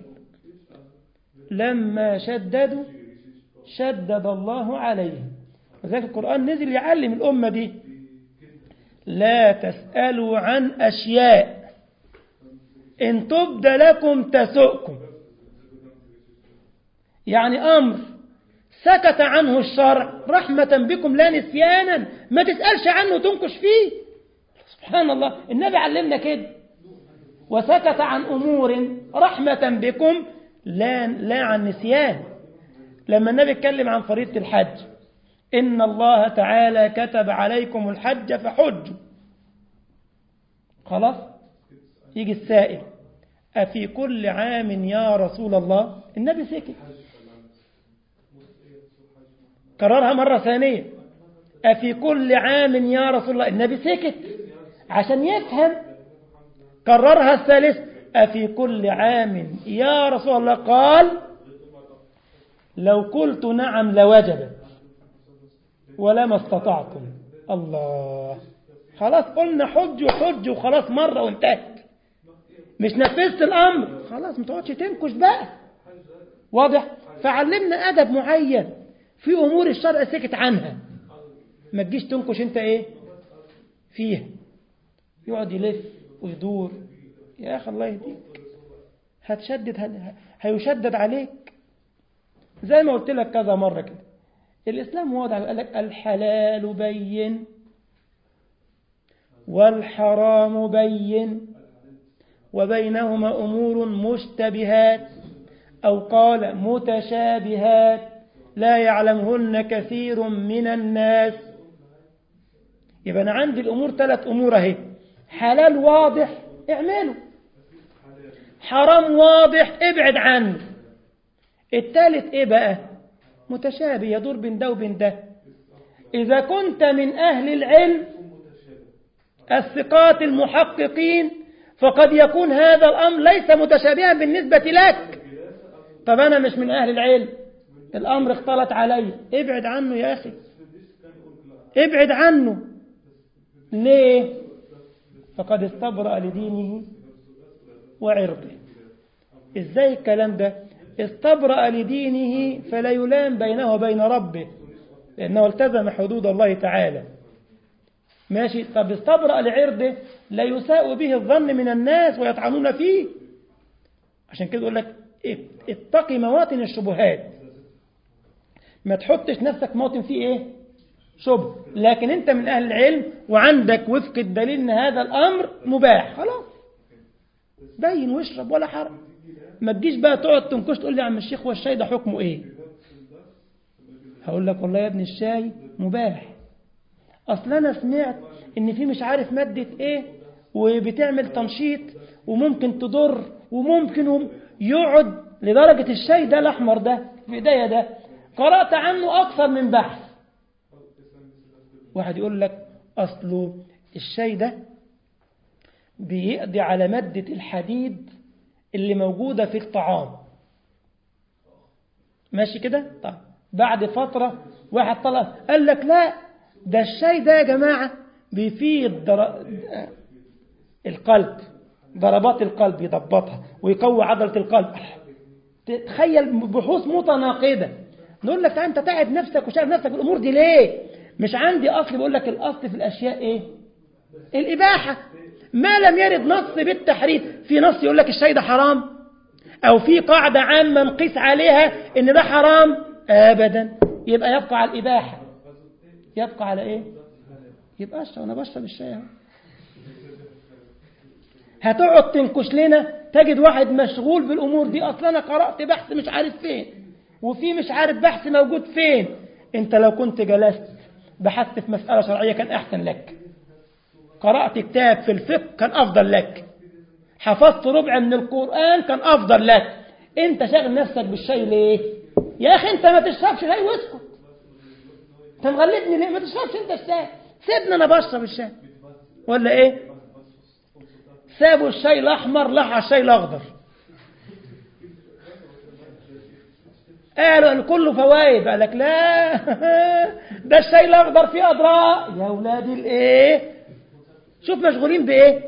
لما شددوا شدد الله عليهم وذلك القرآن نزل يعلم الأمة دي لا تسألوا عن أشياء إن تبد لكم تسؤكم يعني أمر سكت عنه الشرع رحمة بكم لا نسيانا ما تسألش عنه تنكش فيه سبحان الله النبي علمنا كده وسكت عن أمور رحمة بكم لا, لا عن نسيان لما النبي اتكلم عن فريضة الحج إن الله تعالى كتب عليكم الحج فحجوا خلاص يجي السائل أفي كل عام يا رسول الله النبي سكت كررها مرة ثانية أفي كل عام يا رسول الله النبي سكت عشان يفهم كررها الثالث أفي كل عام يا رسول الله قال لو قلت نعم لوجبت ولما استطعتم الله خلاص قلنا حج وحج وخلاص مرة وانتهت مش نفذت الأمر خلاص ما تقعدش تنكش بقى واضح فعلمنا أدب معين في أمور الشرع سكت عنها ما تجيش تنكش انت ايه فيها يقعد يلف ويدور يا أخي الله يهديك هتشدد هيشدد عليك زي ما قلت لك كذا مرة كده الإسلام واضح قال لك الحلال بين والحرام بين وبينهما أمور مشتبهات أو قال متشابهات لا يعلمهن كثير من الناس يبقى أنا عندي الأمور ثلاث أمور أهي حلال واضح اعمله حرام واضح ابعد عنه الثالث ايه بقى متشابه يدور بين ده وبين ده إذا كنت من أهل العلم الثقات المحققين فقد يكون هذا الأمر ليس متشابها بالنسبة لك طب أنا مش من أهل العلم الأمر اختلط علي ابعد عنه يا أخي ابعد عنه ليه فقد استبرأ لدينه وعرضه ازاي الكلام ده استبرأ لدينه فلا يلام بينه وبين ربه لأنه التزم حدود الله تعالى ماشي طب استبرأ لعرضه لا يساء به الظن من الناس ويطعنون فيه عشان كده يقول لك اتقي مواطن الشبهات ما تحطش نفسك موطن فيه ايه شبه لكن انت من اهل العلم وعندك وفق الدليل ان هذا الامر مباح خلاص بين واشرب ولا حرج ما تجيش بقى تقعد تنكش تقول لي يا عم الشيخ هو الشاي ده حكمه ايه هقول لك والله يا ابني الشاي مباح اصل انا سمعت ان في مش عارف مادة ايه وبتعمل تنشيط وممكن تضر وممكن يقعد لدرجة الشاي ده الاحمر ده في ايديا ده قرأت عنه اكثر من بحث واحد يقول لك اصله الشاي ده بيقضي على مادة الحديد اللي موجودة في الطعام ماشي كده طيب بعد فترة واحد طلع قال لك لا ده الشاي ده يا جماعة بيفيد در... القلب ضربات القلب يضبطها ويقوي عضلة القلب تخيل بحوث متناقضة نقول لك انت تعب نفسك وشايف نفسك الامور دي ليه مش عندي اصل بقول لك الاصل في الاشياء ايه الاباحه ما لم يرد نص بالتحريم في نص يقول لك الشاي ده حرام او في قاعده عامه نقيس عليها ان ده حرام ابدا يبقى يبقى على الاباحه يبقى على ايه يبقى اشرب انا بشرب الشاي اهو هتقعد تنكش لنا تجد واحد مشغول بالامور دي اصلا انا قرات بحث مش عارف فين وفي مش عارف بحث موجود فين انت لو كنت جلست بحثت في مساله شرعيه كان احسن لك قرأت كتاب في الفقه كان أفضل لك حفظت ربع من القرآن كان أفضل لك أنت شاغل نفسك بالشاي ليه يا أخي أنت ما تشربش شاي واسكت أنت مغلبني ليه ما تشربش أنت الشاي سيبني أنا بشرب الشاي ولا إيه سابوا الشاي الأحمر لحى الشاي الأخضر قالوا ان كله فوائد قال لك لا ده الشاي الاخضر فيه اضرار يا ولادي الايه شوف مشغولين بايه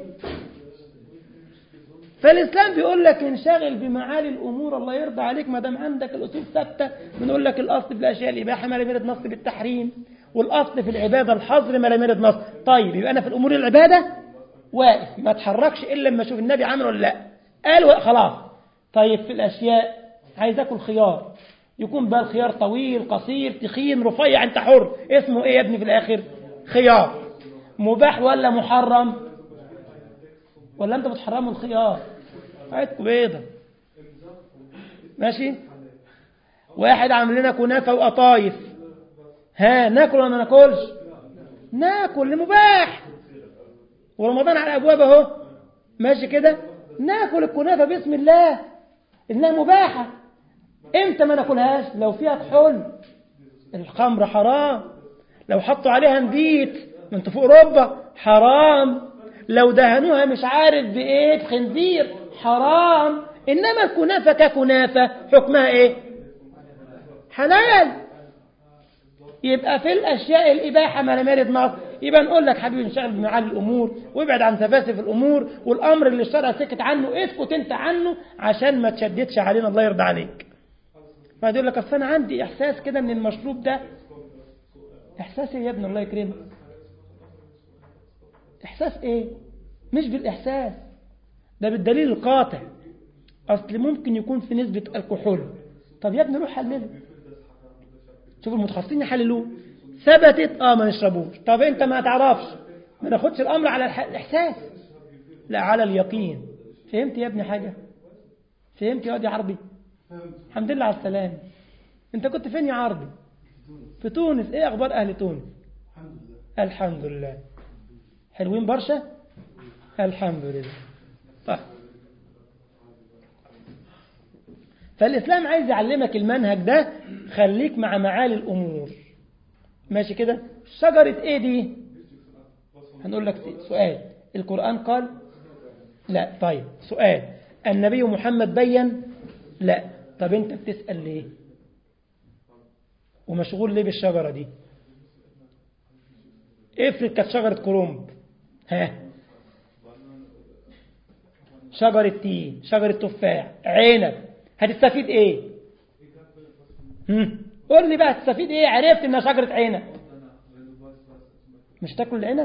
فالاسلام بيقول لك انشغل بمعالي الامور الله يرضى عليك ما دام عندك الاصول ثابته بنقول لك الاصل في الاشياء الاباحه ما لم يرد نص بالتحريم والاصل في العباده الحظر ما لم يرد نص طيب يبقى انا في الامور العباده واقف ما اتحركش الا لما اشوف النبي عمل ولا لا قال خلاص طيب في الاشياء عايز اكل خيار يكون بقى الخيار طويل قصير تخين رفيع انت حر اسمه ايه يا ابني في الاخر خيار مباح ولا محرم ولا انت بتحرموا الخيار عيدكم بيضة ماشي واحد عامل لنا كنافة وقطايف ها ناكل ولا ما ناكلش ناكل لمباح ورمضان على ابواب اهو ماشي كده ناكل الكنافة باسم الله انها مباحة امتى ما ناكلهاش لو فيها كحول الخمر حرام لو حطوا عليها نبيت ما انت في اوروبا حرام لو دهنوها مش عارف بايه خنزير حرام انما الكنافه ككنافه حكمها ايه حلال يبقى في الاشياء الاباحه ما لم يرد نص يبقى نقول لك حبيبي انشغل بمعالي الامور وابعد عن سفاسف الامور والامر اللي الشرع سكت عنه اسكت انت عنه عشان ما تشددش علينا الله يرضى عليك بعد يقول لك اصل انا عندي احساس كده ان المشروب ده احساس ايه يا ابن الله يكرمك احساس ايه مش بالاحساس ده بالدليل القاطع اصل ممكن يكون في نسبة الكحول طب يا ابني روح حلله شوف المتخصصين يحللوه ثبتت اه ما نشربوش طب انت ما تعرفش ما ناخدش الامر على الاحساس لا على اليقين فهمت يا ابني حاجة فهمت يا واد يا عربي الحمد لله على السلامة انت كنت فين يا عربي في تونس ايه اخبار اهل تونس الحمد لله حلوين برشا الحمد لله طيب فالإسلام عايز يعلمك المنهج ده خليك مع معالي الأمور ماشي كده شجرة ايه دي هنقول لك سؤال القرآن قال لا طيب سؤال النبي محمد بين لا طب انت بتسأل ليه ومشغول ليه بالشجرة دي افرض كانت شجرة كرنب ها شجرة تين شجرة تفاح عنب هتستفيد ايه هم؟ قول لي بقى هتستفيد ايه عرفت انها شجرة عنب مش تاكل العنب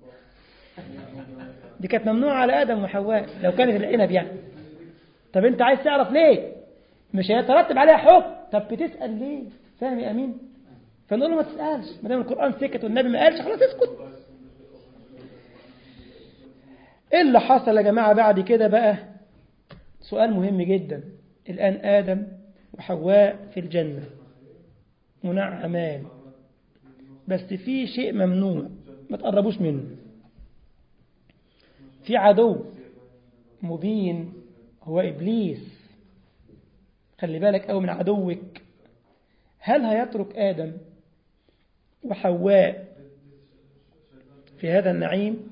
دي كانت ممنوعة على آدم وحواء لو كانت العنب يعني طب انت عايز تعرف ليه مش هيترتب عليها حكم طب بتسأل ليه فاهم يا أمين فنقول له ما تسألش ما دام القرآن سكت والنبي ما قالش خلاص اسكت ايه اللي حصل يا جماعة بعد كده بقى سؤال مهم جدا الآن آدم وحواء في الجنة منعمان بس في شيء ممنوع ما تقربوش منه في عدو مبين هو إبليس خلي بالك أو من عدوك هل هيترك آدم وحواء في هذا النعيم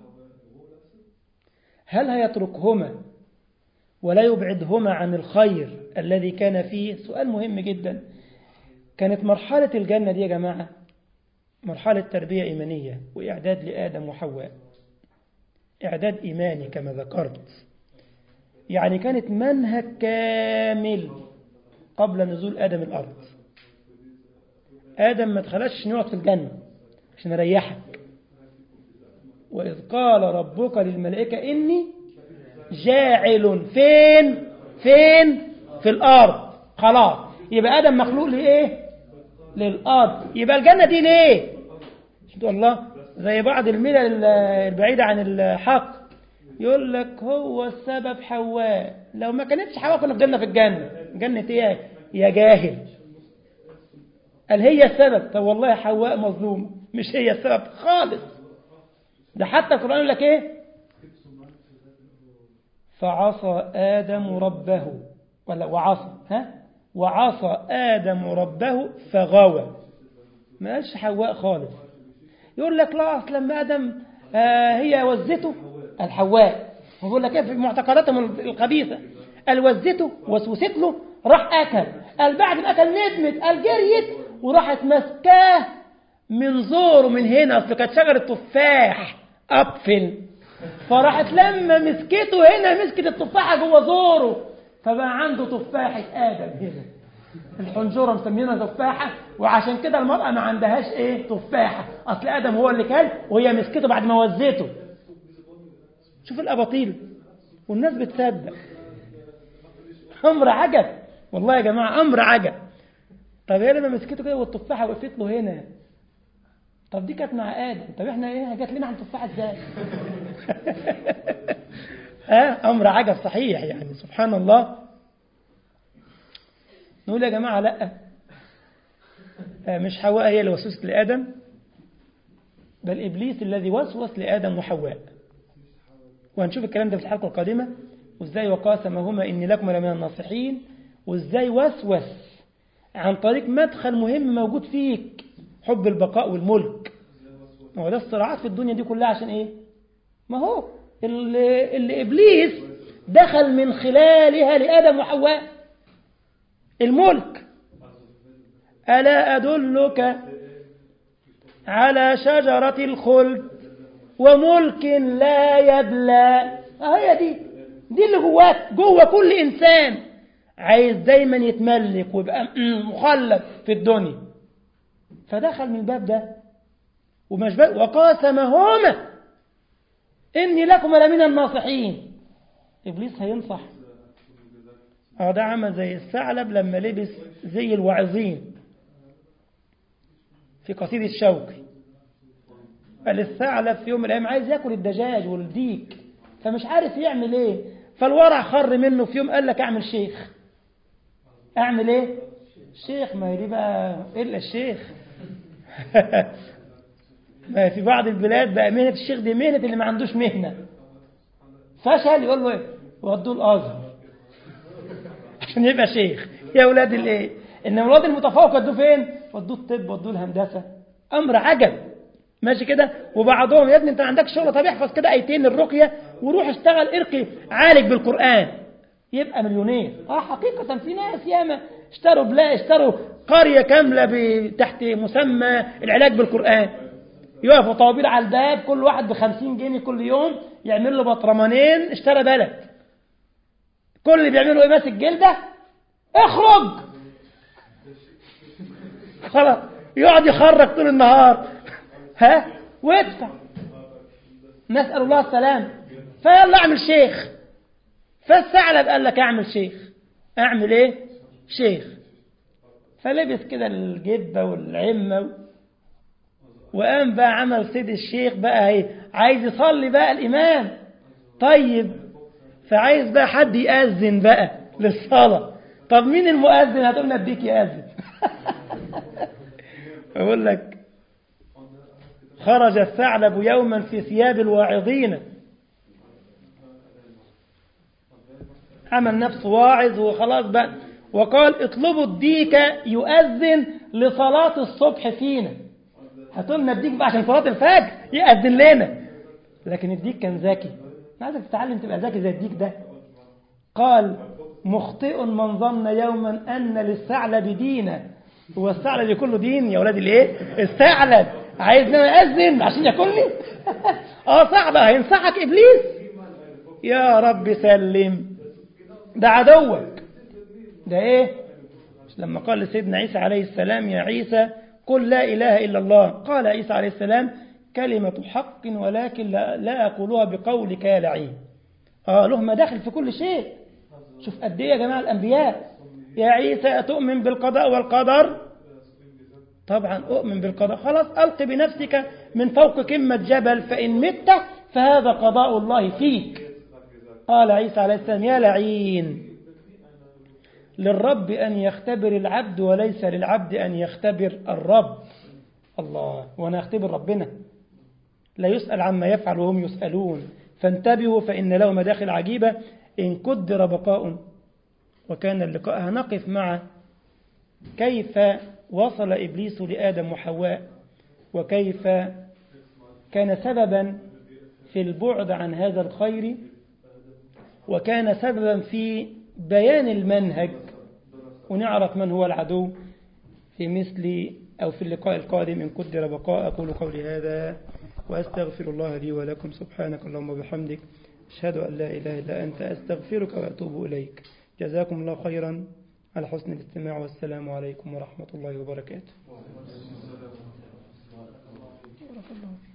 هل هيتركهما ولا يبعدهما عن الخير الذي كان فيه سؤال مهم جدا كانت مرحلة الجنة دي يا جماعة مرحلة تربية إيمانية وإعداد لآدم وحواء إعداد إيماني كما ذكرت يعني كانت منهج كامل قبل نزول آدم الأرض آدم ما تخلش نقعد في الجنة عشان أريحك وإذ قال ربك للملائكة إني جاعل فين فين في الأرض خلاص يبقى آدم مخلوق لإيه للأرض يبقى الجنة دي ليه شفتوا الله زي بعض الملل البعيدة عن الحق يقول لك هو السبب حواء لو ما كانتش حواء كنا فضلنا في الجنة جنة ايه يا جاهل قال هي السبب طب والله حواء مظلوم مش هي السبب خالص ده حتى القرآن يقول لك ايه فعصى آدم ربه ولا وعصى ها وعصى آدم ربه فغوى ما قالش حواء خالص يقول لك لا أصل لما آدم آه هي وزته الحواء يقول لك ايه في معتقداتهم الخبيثة قال وزته وسوست له راح أكل قال بعد ما أكل ندمت قال جريت وراحت ماسكاه من زوره من هنا أصل كانت شجرة تفاح أبفل فراحت لما مسكته هنا مسكت التفاحة جوه زوره فبقى عنده تفاحة آدم هنا الحنجرة مسمينها تفاحة وعشان كده المرأة ما عندهاش ايه تفاحة أصل آدم هو اللي كان وهي مسكته بعد ما وزته شوف الأباطيل والناس بتصدق أمر عجب والله يا جماعة أمر عجب طب هي لما مسكته كده والتفاحة وقفت له هنا طب دي كانت مع آدم طب احنا ايه جات لنا عن التفاحة ازاي ها أمر عجب صحيح يعني سبحان الله نقول يا جماعة لا مش حواء هي اللي وسوست لآدم بل إبليس الذي وسوس لآدم وحواء وهنشوف الكلام ده في الحلقة القادمة وإزاي وقاسمهما إني لكم لمن الناصحين وإزاي وسوس عن طريق مدخل مهم موجود فيك حب البقاء والملك ما هو ده الصراعات في الدنيا دي كلها عشان إيه ما هو اللي, اللي إبليس دخل من خلالها لآدم وحواء الملك ألا أدلك على شجرة الخلد وملك لا يبلى هي دي دي اللي جواك جوه كل إنسان عايز دايما يتملك ويبقى مخلد في الدنيا فدخل من الباب ده ومش باب وقاسمهما إني لكم لمن الناصحين إبليس هينصح اه ده عمل زي الثعلب لما لبس زي الواعظين في قصيدة الشوقي قال الثعلب في يوم من الأيام عايز ياكل الدجاج والديك فمش عارف يعمل ايه فالورع خر منه في يوم قال لك اعمل شيخ اعمل ايه شيخ ما هي دي بقى الا الشيخ ما في بعض البلاد بقى مهنة الشيخ دي مهنة اللي ما عندوش مهنة فشل يقول له ايه ودوه الازهر عشان يبقى شيخ يا اولاد الايه ان اولاد المتفوق ودوه فين ودوه الطب ودوه الهندسه امر عجب ماشي كده وبعضهم يا ابني انت ما عندكش شغل طب احفظ كده ايتين الرقيه وروح اشتغل ارقي عالج بالقران يبقى مليونير اه حقيقه في ناس ياما اشتروا بلا اشتروا قريه كامله ب- تحت مسمى العلاج بالقران يقفوا طوابير على الباب كل واحد ب 50 جنيه كل يوم يعمل له بطرمانين اشترى بلد كل اللي بيعملوا ايه ماسك جلده اخرج خلاص يقعد يخرج طول النهار ها وادفع نسأل الله السلام فيلا اعمل شيخ فالثعلب قال لك اعمل شيخ اعمل ايه شيخ فلبس كده الجبة والعمة وقام بقى عمل سيد الشيخ بقى هي عايز يصلي بقى الإمام طيب فعايز بقى حد يأذن بقى للصلاة طب مين المؤذن هتقول لنا اديك يأذن أقول لك خرج الثعلب يوما في ثياب الواعظين عمل نفسه واعظ وخلاص بقى وقال اطلبوا الديك يؤذن لصلاة الصبح فينا هاتوا لنا الديك بقى عشان صلاة الفجر يأذن لنا لكن الديك كان ذكي أنا عايزك تتعلم تبقى ذكي زي الديك ده قال مخطئ من ظن يوما أن للثعلب دينا هو الثعلب يكون له دين يا ولاد الايه الثعلب عايزني انا اذن عشان ياكلني اه ثعلب هينصحك ابليس يا رب سلم ده عدوك ده ايه مش لما قال لسيدنا عيسى عليه السلام يا عيسى قل لا اله الا الله قال عيسى عليه السلام كلمة حق ولكن لا, لا أقولها بقولك يا لعين آه له مداخل في كل شيء شوف قد ايه يا جماعة الأنبياء يا عيسى أتؤمن بالقضاء والقدر طبعا أؤمن بالقضاء خلاص ألق بنفسك من فوق قمة جبل فإن مت فهذا قضاء الله فيك قال عيسى عليه السلام يا لعين للرب أن يختبر العبد وليس للعبد أن يختبر الرب الله وأنا أختبر ربنا لا يسأل عما يفعل وهم يسألون فانتبهوا فإن له مداخل عجيبة إن قدر بقاء وكان اللقاء هنقف مع كيف وصل إبليس لآدم وحواء وكيف كان سببا في البعد عن هذا الخير وكان سببا في بيان المنهج ونعرف من هو العدو في مثل أو في اللقاء القادم إن قدر بقاء أقول قولي هذا وأستغفر الله لي ولكم سبحانك اللهم وبحمدك أشهد أن لا إله إلا أنت أستغفرك وأتوب إليك جزاكم الله خيرا على حسن الاستماع والسلام عليكم ورحمة الله وبركاته بارك الله فيك.